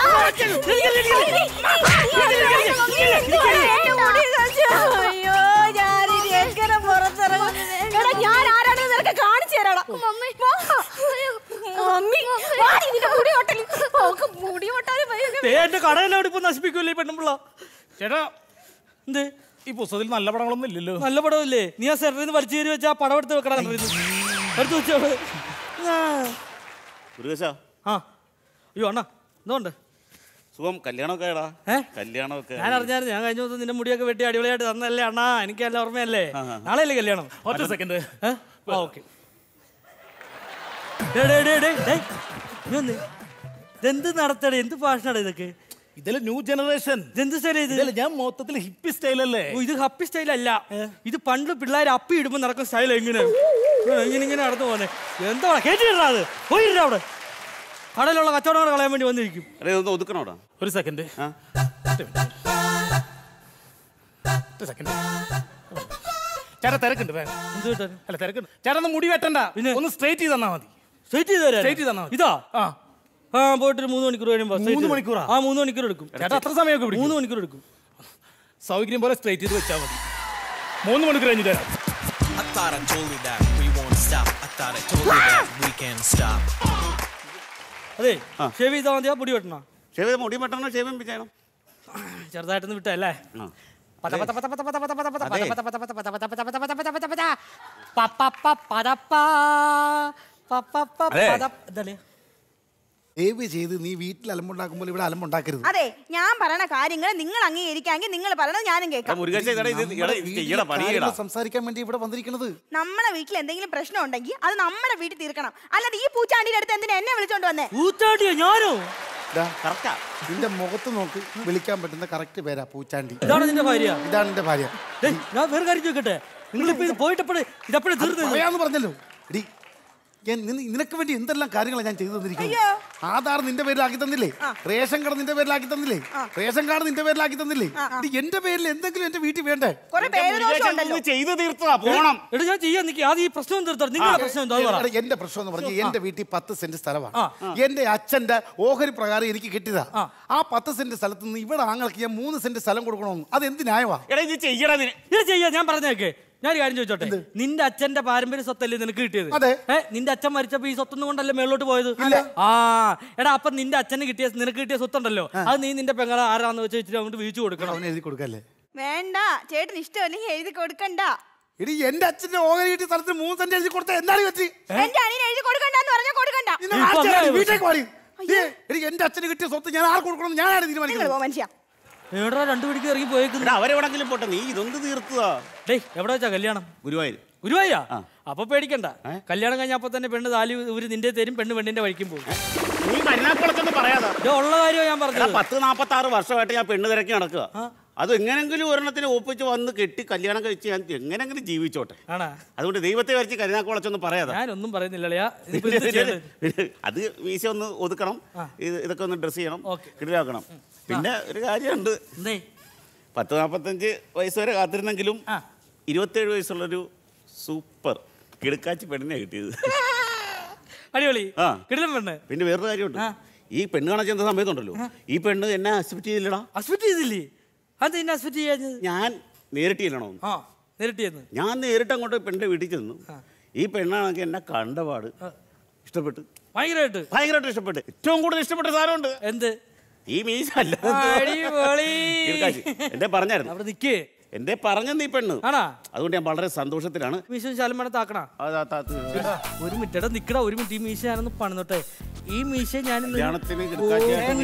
എന്റെ മുടി കളിച്ചു. അയ്യോ ഞാനിനി എങ്ങനെ പുറത്തിറങ്ങും എടാ ഞാൻ ആരാണെന്ന് നിനക്ക് കാണിച്ചു തരാടാ മമ്മി മമ്മി വാടി, നിന്റെ മുടി ഒട്ടലി ഓക്ക് മുടി ഒട്ടാനും ഭയങ്കര ദേ, എന്റെ കടയെല്ലാം ഇപ്പൊ നശിപ്പിക്കൂലേ ഈ പെണ്ണുമ്പിള്ള ചേട്ടാ എന്ത് ഈ പുസ്തകത്തിൽ നല്ല പടങ്ങളൊന്നും ഇല്ലല്ലോ നല്ല പടമല്ലേ നീ ആ സെറിൽ നിന്ന് വലിച്ചു കയറി വെച്ചാ ആ പടം എടുത്ത് വെക്കണം എടുത്ത് വെച്ചോ മുരുകശ ആ അയ്യോ അണ്ണാ എന്തുകൊണ്ട് സുഖം കല്യാണമൊക്കെ ആയടാ ഏ? കല്യാണമൊക്കെ ഞാൻ അറിഞ്ഞായിരുന്നു ഞാൻ കഴിഞ്ഞ ദിവസം നിന്റെ മുടിയൊക്കെ വെട്ടി അടിപൊളിയായിട്ട് തന്നല്ലേ അണ്ണാ എനിക്ക് നല്ല ഓർമ്മയല്ലേ നാളെ അല്ലേ കല്യാണം ഒറ്റ സെക്കൻഡ് ഏ? ആ ഓക്കെ ഇതെന്ത് നടത്തടേ എന്ത് ഭാഷണാണ് ഇതൊക്കെ ഇതില് ന്യൂ ജനറേഷൻ ഇതെന്ത് സ്റ്റൈൽ ഇത് ഇതില് ഞാൻ മൊത്തത്തിൽ ഹിപ്പി സ്റ്റൈലല്ലേ ഓ, ഇത് ഹപ്പി സ്റ്റൈൽ അല്ല ഇത് പണ്ട് പിള്ളേർ അപ്പി ഇടുമ്പോൾ നടക്കുന്ന സ്റ്റൈൽ എങ്ങനെ ഏ, ഇങ്ങനെ ഇങ്ങനെ നടന്നു പോന്നെ എന്താ കേട്ടിട്ടാ അത് പോയിട്ടാ അവിടെ കടയിലുള്ള കച്ചവടങ്ങൾ കളയാൻ വേണ്ടി വന്നിരിക്കും അടേ ഒന്ന് ഒതുക്കണോടാ ഒരു സെക്കൻഡ് ആ സെക്കൻഡ് ചേട്ടാ തിരക്കുണ്ട് വേഗം. എന്ത് കിട്ടാൻ അല്ല തിരക്കുണ്ട് ചേട്ടാ ഒന്ന് മുടി വെട്ടണ്ട പിന്നെ? ഒന്ന് സ്ട്രൈറ്റ് ചെയ്ത് തന്നാ മതി സ്ട്രൈറ്റ് ചെയ്ത് തരാം Straight ചെയ്ത് തന്നാ മതി. ഇതാ ആ ആ പോയിട്ട് ഒരു മൂന്ന് മണിക്കൂർ കഴിയുമ്പോ straight മൂന്ന് ചെയ്ത് മണിക്കൂറാ? ആ മൂന്ന് മണിക്കൂർ എടുക്കും ചേട്ടാ അത്ര സമയമൊക്കെ പിടിക്കും മൂന്ന് മണിക്കൂർ എടുക്കും സൗകര്യം പോലെ സ്ട്രൈറ്റ് ചെയ്ത് വെച്ചാൽ മതി മൂന്ന് മണിക്കൂർ കഴിഞ്ഞ് തരാം I thought I told you that we won't stop. I thought I told you that we can't stop. അതെ ഷേവ് ചെയ്താൽ മതിയോ മുടി വെട്ടണോ ഷേവ് ചെയ്ത് മുടി വെട്ടണോ ഷേവ് ചെയ്യണം ചെറുതായിട്ടൊന്ന് വിട്ടല്ലേ ആ. പത പത പത പത പത പത പത പത അതെ. പത പത പത പത പത പത പത പത പത പത. പ പ പ പദപ്പ. പ പ പ അതെ. പദ- ഇതല്ലേ? ദയവ് ചെയ്ത് നീ വീട്ടിൽ അലമ്പുണ്ടാക്കുമ്പോൾ ഇവിടെ അലമ്പുണ്ടാക്കരുത് അതെ ഞാൻ പറയണ കാര്യങ്ങൾ നിങ്ങൾ അംഗീകരിക്കാമെങ്കിൽ നിങ്ങൾ പറയണത് ഞാനും കേൾക്കാം മുരുകേശ ഇതടാ ഇത് നമ്മുടെ എടാ ഇത് വീട്ടിലെ ചെയ്യടാ പണി ചെയ്യടാ കാര്യങ്ങൾ സംസാരിക്കാൻ വേണ്ടി ഇവിടെ വന്നിരിക്കുന്നത് നമ്മുടെ വീട്ടിൽ എന്തെങ്കിലും പ്രശ്നം ഉണ്ടെങ്കിൽ അത് നമ്മുടെ വീട്ടിൽ തീർക്കണം അല്ലാതെ ഈ പൂച്ചാണ്ടിയുടെ അടുത്ത് എന്തിനാ എന്നെ വിളിച്ചോണ്ട് വന്നേ പൂച്ചാണ്ടിയോ ഞാനോ ദാ, നിന്റെ മുഖത്ത് നോക്ക് വിളിക്കാൻ പറ്റുന്ന കറക്റ്റ് പേരാ പൂച്ചാണ്ടി ഇതാണ് നിന്റെ ഭാര്യ ഇതാണ് എന്റെ ഭാര്യ ഡേയ്, ഞാൻ വേറെ കാര്യം ചോദിക്കട്ടെ നിങ്ങളിപ്പോ ഇത് പോയിട്ടപ്പോഴേ ഇതപ്പോഴേ അത് തീർന്നു പറയാന്ന് പറഞ്ഞല്ലോ എടി ഞാൻ നിന- നിനക്ക് വേണ്ടി എന്തെല്ലാം കാര്യങ്ങളാണ് ഞാൻ ചെയ്തു തന്നിരിക്കുന്നത് ആധാർ നിന്റെ പേരിലാക്കി തന്നില്ലേ റേഷൻ കാർഡ് നിന്റെ പേരിലാക്കി തന്നില്ലേ റേഷൻ കാർഡ് നിന്റെ പേരിലാക്കി തന്നില്ലേ എടി, എന്റെ പേരിൽ എന്തെങ്കിലും എന്റെ വീട്ടിൽ വേണ്ടേ കുറെ പേരുദോഷം ഉണ്ടല്ലോ ചെയ്തു തീർത്തതാ പോണം എടാ ഞാൻ ചെയ്യാൻ നിൽക്കി ആദ്യം ഈ പ്രശ്നം തീർത്തോ നിങ്ങളുടെ പ്രശ്നം എന്താ പറ എടാ, എന്റെ പ്രശ്നം എന്ന് പറഞ്ഞാൽ എന്റെ വീട്ടിൽ പത്ത് സെന്റ് സ്ഥലമാണ് എന്റെ അച്ഛന്റെ ഓഹരി പ്രകാരം എനിക്ക് കിട്ടിയതാ ആ പത്ത് സെന്റ് സ്ഥലത്ത് നിന്ന് ഇവിടെ ആങ്ങൾക്ക് ഞാൻ മൂന്ന് സെന്റ് സ്ഥലം കൊടുക്കണമെന്ന് അത് എന്ത് ന്യായമാ എടാ ഇത് ചെയ്യടാ നീ. ഇത് ചെയ്യാ ഞാൻ പറഞ്ഞേക്കെ ഞാൻ ഒരു കാര്യം ചോദിച്ചോട്ടെ നിന്റെ അച്ഛന്റെ പാരമ്പര്യ സ്വത്തല്ലേ നിനക്ക് കിട്ടിയത് അതെ. ഏ നിന്റെ അച്ഛൻ മരിച്ചപ്പോ ഈ സ്വത്തൊന്നും കൊണ്ടല്ലേ മേളോട്ട് പോയത് ആ എടാ അപ്പൊ നിന്റെ അച്ഛന് കിട്ടിയ നിനക്ക് കിട്ടിയ സ്വത്തുണ്ടല്ലോ അത് നീ നിന്റെ പെങ്ങളെ ആരാന്ന് വെച്ച് വെച്ചിട്ട് അങ്ങോട്ട് വീഴ്ച കൊടുക്കണം അവന് എഴുതി കൊടുക്കല്ലേ വേണ്ട ചേട്ടൻ ഇഷ്ടമല്ലെങ്കിൽ എഴുതി കൊടുക്കണ്ട എടി എന്റെ അച്ഛന്റെ ഓഹരി കിട്ടിയ സ്ഥലത്ത് മൂന്ന് സെന്റ് എഴുതി കൊടുത്ത എന്താണ് പറ്റി എന്റെ അനിയൻ എഴുതി കൊടുക്കണ്ടെന്ന് പറഞ്ഞാൽ കൊടുക്കണ്ട നിന്നെ ആഴ്ചയായി വീട്ടിലേക്ക് വാടി. ഏ, എടി എന്റെ അച്ഛന് കിട്ടിയ സ്വത്ത് ഞാൻ ആർക്ക് കൊടുക്കണം ഞാനാണ് നിങ്ങൾ തീരുമാനിക്കുന്നത് പോ മനുഷ്യ എടാ രണ്ടു പിടിക്ക് ഇറങ്ങി പോയേക്കുന്നു എടാ അവരെവിടെങ്കിലും പോട്ടെ നീ ഇതൊന്ന് തീർത്തതാ ഡേയ് എവിടെ വെച്ചാ കല്യാണം ഗുരുവായൂർ ഗുരുവായ അപ്പൊ പേടിക്കണ്ട കല്യാണം കഴിഞ്ഞപ്പോ തന്നെ പെണ്ണ് താലി ഇവര് നിന്റെ തരും പെണ്ണ് പെണ്ണിന്റെ വഴിക്കും പോകും നീ കരുനാക്കുളത്തൊന്ന് പറയാതാ ഇത് ഉള്ള കാര്യമാണ് ഞാൻ എടാ പറഞ്ഞത് പത്ത് നാപ്പത്തി ആറ് വർഷമായിട്ട് ഞാൻ പെണ്ണ് തിരക്കി നടക്കുക അത് എങ്ങനെങ്കിലും ഒരെണ്ണത്തിന് ഒപ്പിച്ച് വന്ന് കെട്ടി കല്യാണം കഴിച്ച് ഞാൻ എങ്ങനെങ്കിലും ജീവിച്ചോട്ടെ ആണാ അതുകൊണ്ട് ദൈവത്തെ വരച്ച് കരുനാക്കുളച്ചൊന്ന് പറയാതാ ഞാനൊന്നും പറയുന്നില്ലല്ലയാ ഇതിപ്പോ എന്ത് ചെയ്യണ്ടേ? അത് മീശ ഒന്ന് ഒതുക്കണം ഇത് ഇതൊക്കെ ഒന്ന് ഡ്രസ് ചെയ്യണം കിടിലാക്കണം പിന്നെ ഒരു കാര്യമുണ്ട് എന്തേ പത്ത് നാൽപ്പത്തഞ്ച് വയസ്സ് വരെ കാത്തിരുന്നെങ്കിലും ഇരുപത്തേഴ് വയസ്സുള്ളൊരു സൂപ്പർ കിടക്കാച്ചി പെണ്ണിനെ കിട്ടിയത് അടിപൊളി ആ കിടിലം പെണ്ണ് പിന്നെ വേറൊരു കാര്യമുണ്ട് ഈ പെണ്ണ് കാണാൻ ചെന്ന സമയത്തുണ്ടല്ലോ ഈ പെണ്ണ് എന്നെ അക്സെപ്റ്റ് ചെയ്തില്ലടാ അസ്പെക്ട് ചെയ്തില്ലേ അത് എന്നെ അസ്പെക്ട് ചെയ്യാഞ്ഞത് ഞാൻ നേരിട്ട് ചെല്ലണോ ആ നേരിട്ട് ചെന്ന് ഞാൻ നേരിട്ട് അങ്ങോട്ട് പെണ്ണിന്റെ വീട്ടിൽ ചെന്നു ഈ പെണ്ണാണെങ്കിൽ എന്നെ കണ്ടപാട് ഇഷ്ടപ്പെട്ടു ഭയങ്കരമായിട്ട് ഭയങ്കരമായിട്ട് ഇഷ്ടപ്പെട്ടു ഏറ്റവും കൂടുതൽ ഇഷ്ടപ്പെട്ട സാധനമുണ്ട് എന്ത് ഈ മീശ അല്ല അടിപൊളി. എന്റെ പറഞ്ഞായിരുന്നു അവിടെ നിക്കേ എന്റെ പറഞ്ഞെന്ന് ഈ പെണ്ണ് ആണാ അതുകൊണ്ട് ഞാൻ വളരെ സന്തോഷത്തിലാണ് മീശ ശാലം താക്കണ അതാ താത്ത് ഒരു മിനിറ്റ് എടാ നിക്കടാ ഒരു മിനിറ്റ് ഈ മീശ ഞാനൊന്ന് പണിതോട്ടെ ഈ മീശ ഞാൻ ഇന്ന് കല്യാണത്തിന് കിടക്കാച്ചിയായിട്ട്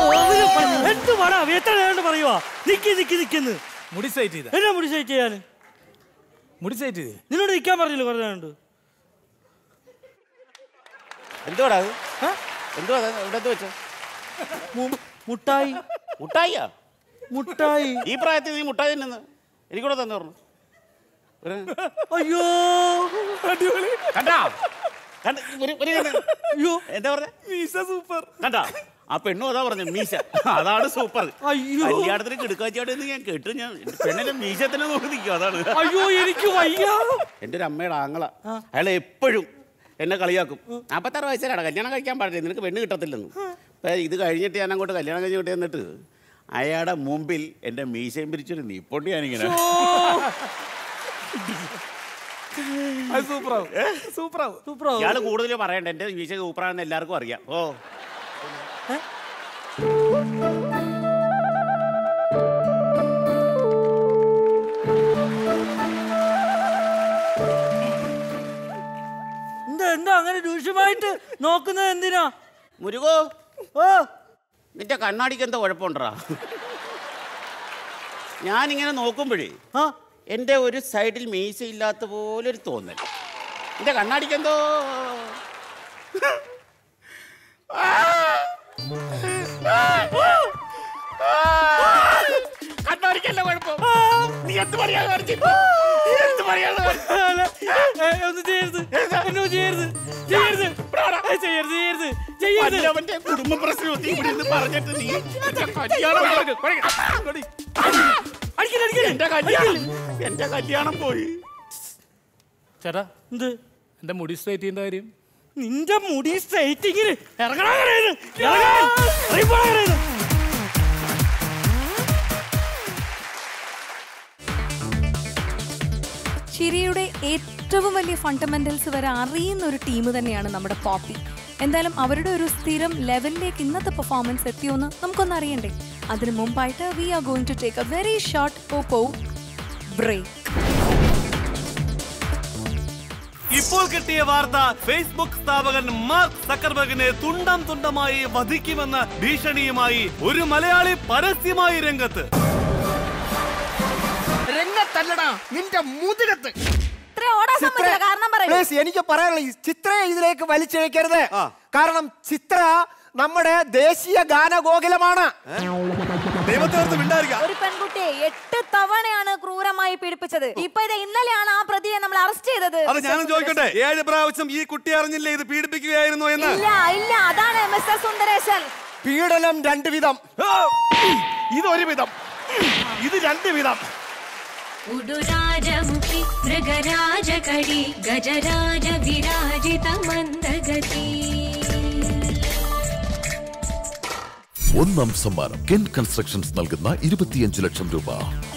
എന്ത് പടാ എത്ര നേരം പറയുവാ നിക്ക് നിക്ക് നിക്കുന്നു മുടി സൈറ്റ് ചെയ്ത എന്നാ മുടി സൈറ്റ് ചെയ്യാൻ മുടി സൈറ്റ് ചെയ്ത് നിന്നോട് നിൽക്കാൻ പറഞ്ഞില്ല കുറേ നേരം എന്തുവാടാ അത് എന്തുവാ അത്? എവിടത്തെ വെച്ചോ മുട്ടായി മുട്ടായിയാ മുട്ടായി ഈ പ്രായത്തിൽ നീ മുട്ടായി തിന്നുന്നു എനിക്കൂടെ തന്നെ പറഞ്ഞു അയ്യോ അടിപൊളി കണ്ടാ കണ്ട ഒരു ഒരു കണ്ണ്. അയ്യോ എന്താ പറഞ്ഞ മീശ സൂപ്പർ കണ്ടാ ആ പെണ്ണും അതാ പറഞ്ഞ മീശ അതാണ് സൂപ്പർ അയ്യോ. കല്യാണത്തിന് കിടക്കാച്ചാടെന്ന് ഞാൻ കേട്ടു ഞാൻ പെണ്ണിന്റെ മീശ തന്നെ നോക്കി നിൽക്കും അതാണ് അയ്യോ എനിക്ക് വയ്യ എൻ്റെ ഒരു അമ്മയുടെ ആങ്ങള അയാൾ എപ്പോഴും എന്നെ കളിയാക്കും നാൽപ്പത്താറ് വയസ്സിലാണ് കല്യാണം കഴിക്കാൻ പാടില്ല നിനക്ക് പെണ്ണ് കിട്ടത്തില്ലെന്ന് അപ്പൊ ഇത് കഴിഞ്ഞിട്ട് ഞാൻ അങ്ങോട്ട് കല്യാണം കഴിഞ്ഞിട്ട് എന്നിട്ട് അയാളുടെ മുമ്പിൽ എൻ്റെ മീശയും പിരിച്ചൊരു നീപ്പൊണ്ടി ഞാനിങ്ങനെ അത് സൂപ്പറാവും സൂപ്പറാവും സൂപ്പറാവും ഇയാൾ കൂടുതൽ പറയണ്ട എൻ്റെ മീശ സൂപ്പറാണെന്ന് എല്ലാവർക്കും അറിയാം ഓ എന്താ എന്താ അങ്ങനെ രൂക്ഷമായിട്ട് നോക്കുന്നത് എന്തിനാ മുരുകോ ഓ നിന്റെ കണ്ണാടിക്ക് എന്താ കുഴപ്പമുണ്ടറാ ഞാനിങ്ങനെ നോക്കുമ്പോഴേ ആ എൻ്റെ ഒരു സൈഡിൽ മീശ ഇല്ലാത്ത പോലെ ഒരു തോന്നൽ നിന്റെ കണ്ണാടിക്ക് എന്തോ കണ്ണാടിക്കല്ല കുഴപ്പം നീ എന്ത് പറയാ കാണിച്ചിട്ട് നീ എന്ത് പറയാ ഏ, ഒന്നും ചെയ്യരുത് എന്നെ ഒന്നും ചെയ്യരുത് ചെയ്യരുത് ഏ, ചെയ്യരുത് ചെയ്യരുത് ചെയ്യരുത് അവന്റെ കുടുംബ പ്രശ്നം നീ ഇവിടെ നിന്ന് പറഞ്ഞിട്ട് നീ നിന്റെ കല്യാണം പോയി. അടിക്കല്, അടിക്കല്. എന്റെ കല്യാണം എന്റെ കല്യാണം പോയി ചേട്ടാ എന്ത് എന്റെ മുടി സ്ട്രൈറ്റ് ചെയ്യേണ്ട കാര്യം നിന്റെ മുടി സ്ട്രൈറ്റിങ്ങിന് ഇറങ്ങണ കരയുന്നു ഇറങ്ങാൻ ഇറങ്ങിപ്പോടാ കരയുന്നു ചിരിയുടെ ഏറ്റവും വലിയ ഫണ്ടമെന്റൽസ് വരെ അറിയുന്ന ഒരു ടീം തന്നെയാണ് നമ്മുടെ പോപ്പി എന്തായാലും അവരുടെ ഒരു സ്ഥിരം ലെവലിലേക്ക് ഇന്നത്തെ പെർഫോമൻസ് എത്തിയോന്ന് നമുക്കൊന്ന് അറിയണ്ടേ അതിനു മുമ്പായിട്ട് we are going to take a very short Oppo break ഇപ്പോൾ കിട്ടിയ വാർത്ത ഫേസ്ബുക്ക് സ്ഥാപകൻ മാർക്ക് സക്കർബർഗിനെ തുണ്ടം തുണ്ടമായി വധിക്കുമെന്ന ഭീഷണിയുമായി ഒരു മലയാളി പരസ്യമായി രംഗത്ത് രംഗത്തല്ലടാ നിന്റെ മുതുകത്ത് ഇത്രയും ഓടാൻ സമ്മതിച്ചില്ല കാരണം പറയൂ പ്ലീസ് എനിക്ക് പറയാനുള്ള ഈ ചിത്രയെ ഇതിലേക്ക് വലിച്ചിഴക്കരുത് കാരണം ചിത്ര നമ്മുടെ ദേശീയ ഗാനഗോകുലമാണ് ഒരു പെൺകുട്ടിയെ എട്ട് തവണയാണ് ക്രൂരമായി പീഡിപ്പിച്ചത് ഇപ്പൊ ഇത് ഇന്നലെയാണ് ആ പ്രതിയെ നമ്മൾ അറസ്റ്റ് ചെയ്തത് അത് ഞാനും ചോദിക്കട്ടെ ഏഴ് പ്രാവശ്യം ഈ കുട്ടി അറിഞ്ഞില്ലേ ഇത് പീഡിപ്പിക്കുകയായിരുന്നു എന്ന് ഇല്ല ഇല്ല അതാണ് മിസ്റ്റർ സുന്ദരേശൻ പീഡനം രണ്ട് വിധം ഇതൊരു വിധം ഇത് രണ്ട് വിധം ഉടുരാജമുഖി മൃഗരാജകടി ഗജരാജ വിരാജിത മന്ദഗതി ഒന്നാം സമ്മാനം കെൻ കൺസ്ട്രക്ഷൻസ് നൽകുന്ന ഇരുപത്തിയഞ്ച് ലക്ഷം രൂപ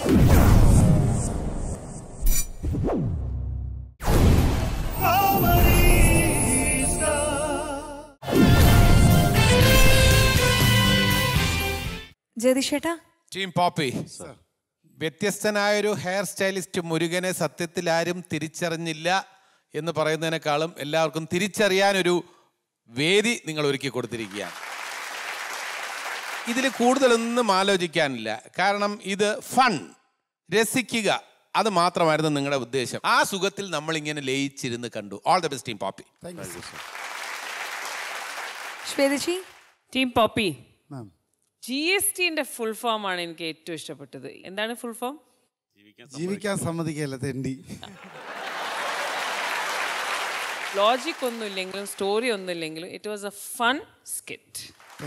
ജയതിഷേട്ടാ ടീം പോപ്പി വ്യത്യസ്തനായൊരു ഹെയർ സ്റ്റൈലിസ്റ്റ് മുരുകനെ സത്യത്തിൽ ആരും തിരിച്ചറിഞ്ഞില്ല എന്ന് പറയുന്നതിനേക്കാളും എല്ലാവർക്കും തിരിച്ചറിയാനൊരു വേദി നിങ്ങൾ ഒരുക്കി കൊടുത്തിരിക്കുകയാണ് ഇതിൽ കൂടുതലൊന്നും ആലോചിക്കാനില്ല കാരണം ഇത് ഫൺ രസിക്കുക അത് മാത്രമായിരുന്നു നിങ്ങളുടെ ഉദ്ദേശം ആ സുഖത്തിൽ നമ്മൾ ഇങ്ങനെ ലയിച്ചിരുന്ന് കണ്ടു all the best team Poppy ശ്വേതജി ടീം പോപ്പി ജി എസ് ടിന്റെ ഫുൾ ഫോം ആണ് എനിക്ക് ഏറ്റവും ഇഷ്ടപ്പെട്ടത് എന്താണ് ഫുൾ ഫോം ജീവിക്കാൻ സമ്മതിക്കല്ല തെണ്ടി ലോജിക് ഒന്നും ഇല്ലെങ്കിലും സ്റ്റോറി ഒന്നും ഇല്ലെങ്കിലും it was a fun skit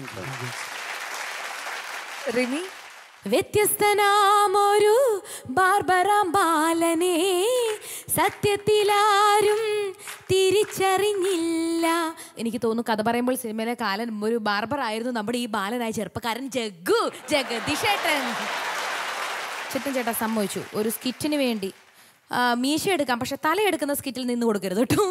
Rimi വ്യത്യസ്തനാമൊരു ബാർബറാം ബാലനെ സത്യത്തിലാരും തിരിച്ചറിഞ്ഞില്ല എനിക്ക് തോന്നുന്നു കഥ പറയുമ്പോൾ സിനിമയിലെ കാലൻ ഒരു ബാർബർ ആയിരുന്നു നമ്മുടെ ഈ ബാലനായ ചെറുപ്പക്കാരൻ ജഗ്ഗു ജഗദീഷേട്ടൻ ചിത്തൻ ചേട്ടാ സമ്മതിച്ചു ഒരു സ്കിറ്റിന് വേണ്ടി ആ, മീശ എടുക്കാം പക്ഷെ തല എടുക്കുന്ന സ്കിറ്റിൽ നിന്ന് കൊടുക്കരുത് കേട്ടോ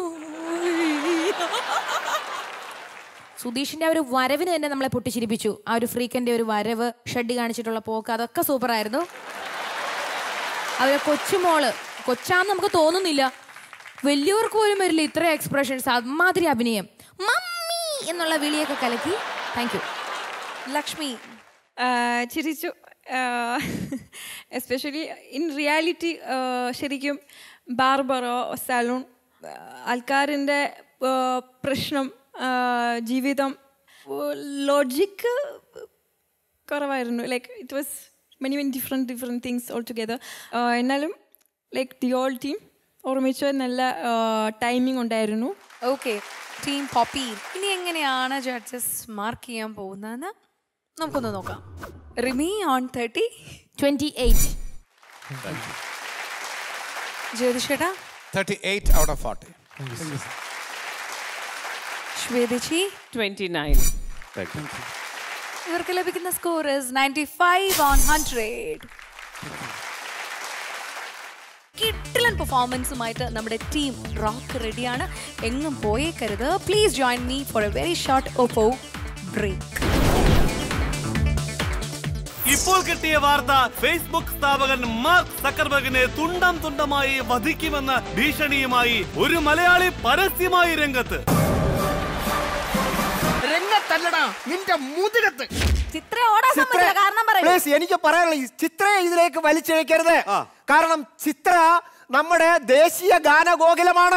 സുധീഷിന്റെ ആ ഒരു വരവിന് തന്നെ നമ്മളെ പൊട്ടിച്ചിരിപ്പിച്ചു ആ ഒരു ഫ്രീക്കന്റെ ഒരു വരവ് ഷെഡ് കാണിച്ചിട്ടുള്ള പോക്ക് അതൊക്കെ സൂപ്പറായിരുന്നു അവരെ കൊച്ചുമോള് കൊച്ചാന്ന് നമുക്ക് തോന്നുന്നില്ല വലിയവർക്ക് പോലും വരില്ല ഇത്ര എക്സ്പ്രഷൻസ് അമാതിരി അഭിനയം മമ്മി എന്നുള്ള വിളിയൊക്കെ കലക്കി താങ്ക് യു ലക്ഷ്മി ചിരിച്ചു എസ്പെഷ്യലി ഇൻ റിയാലിറ്റി ശരിക്കും ബാർബറോ സലൂൺ ആൾക്കാരിൻ്റെ പ്രശ്നം ആ, ജീവിതം ലോജിക്ക് കുറവായിരുന്നു like it was many many different different things all together എന്നാലും ലൈക്ക് ദി ഓൾ ടീം ഓർമ്മിച്ച് നല്ല ടൈമിംഗ് ഉണ്ടായിരുന്നു ഓക്കെ ടീം പോപ്പി ഇനി എങ്ങനെയാണ് ജഡ്ജസ് മാർക്ക് ചെയ്യാൻ പോകുന്നതെന്ന് നമുക്കൊന്ന് നോക്കാം Rimi on thirty twenty eight ജ്യോതിഷേട്ടാ thirty eight out of forty ശ്വേതജി ട്വന്റി നയൻ ഇവർക്ക് ലഭിക്കുന്ന score ninety five on hundred കിട്ടിലൻ പെർഫോമൻസുമായിട്ട് നമ്മുടെ ടീം റോക്ക് റെഡിയാണ് എങ്ങും പോയേക്കരുത് please join me for a very short Oppo break ഇപ്പോൾ കിട്ടിയ വാർത്ത ഫേസ്ബുക്ക് സ്ഥാപകൻ മാർക്ക് സക്കർബർഗിനെ തുണ്ടം തുണ്ടമായി വധിക്കുമെന്ന ഭീഷണിയുമായി ഒരു മലയാളി പരസ്യമായി രംഗത്ത് രംഗത്തല്ലടാ നിന്റെ മുതുകത്ത് ചിത്ര ഓടാൻ സമ്മതിച്ചില്ല കാരണം പറയൂ പ്ലീസ് എനിക്ക് പറയാനുള്ള ഈ ചിത്രയെ ഇതിലേക്ക് വലിച്ചിഴക്കരുത് കാരണം ചിത്ര നമ്മുടെ ദേശീയ ഗാനഗോകുലമാണ്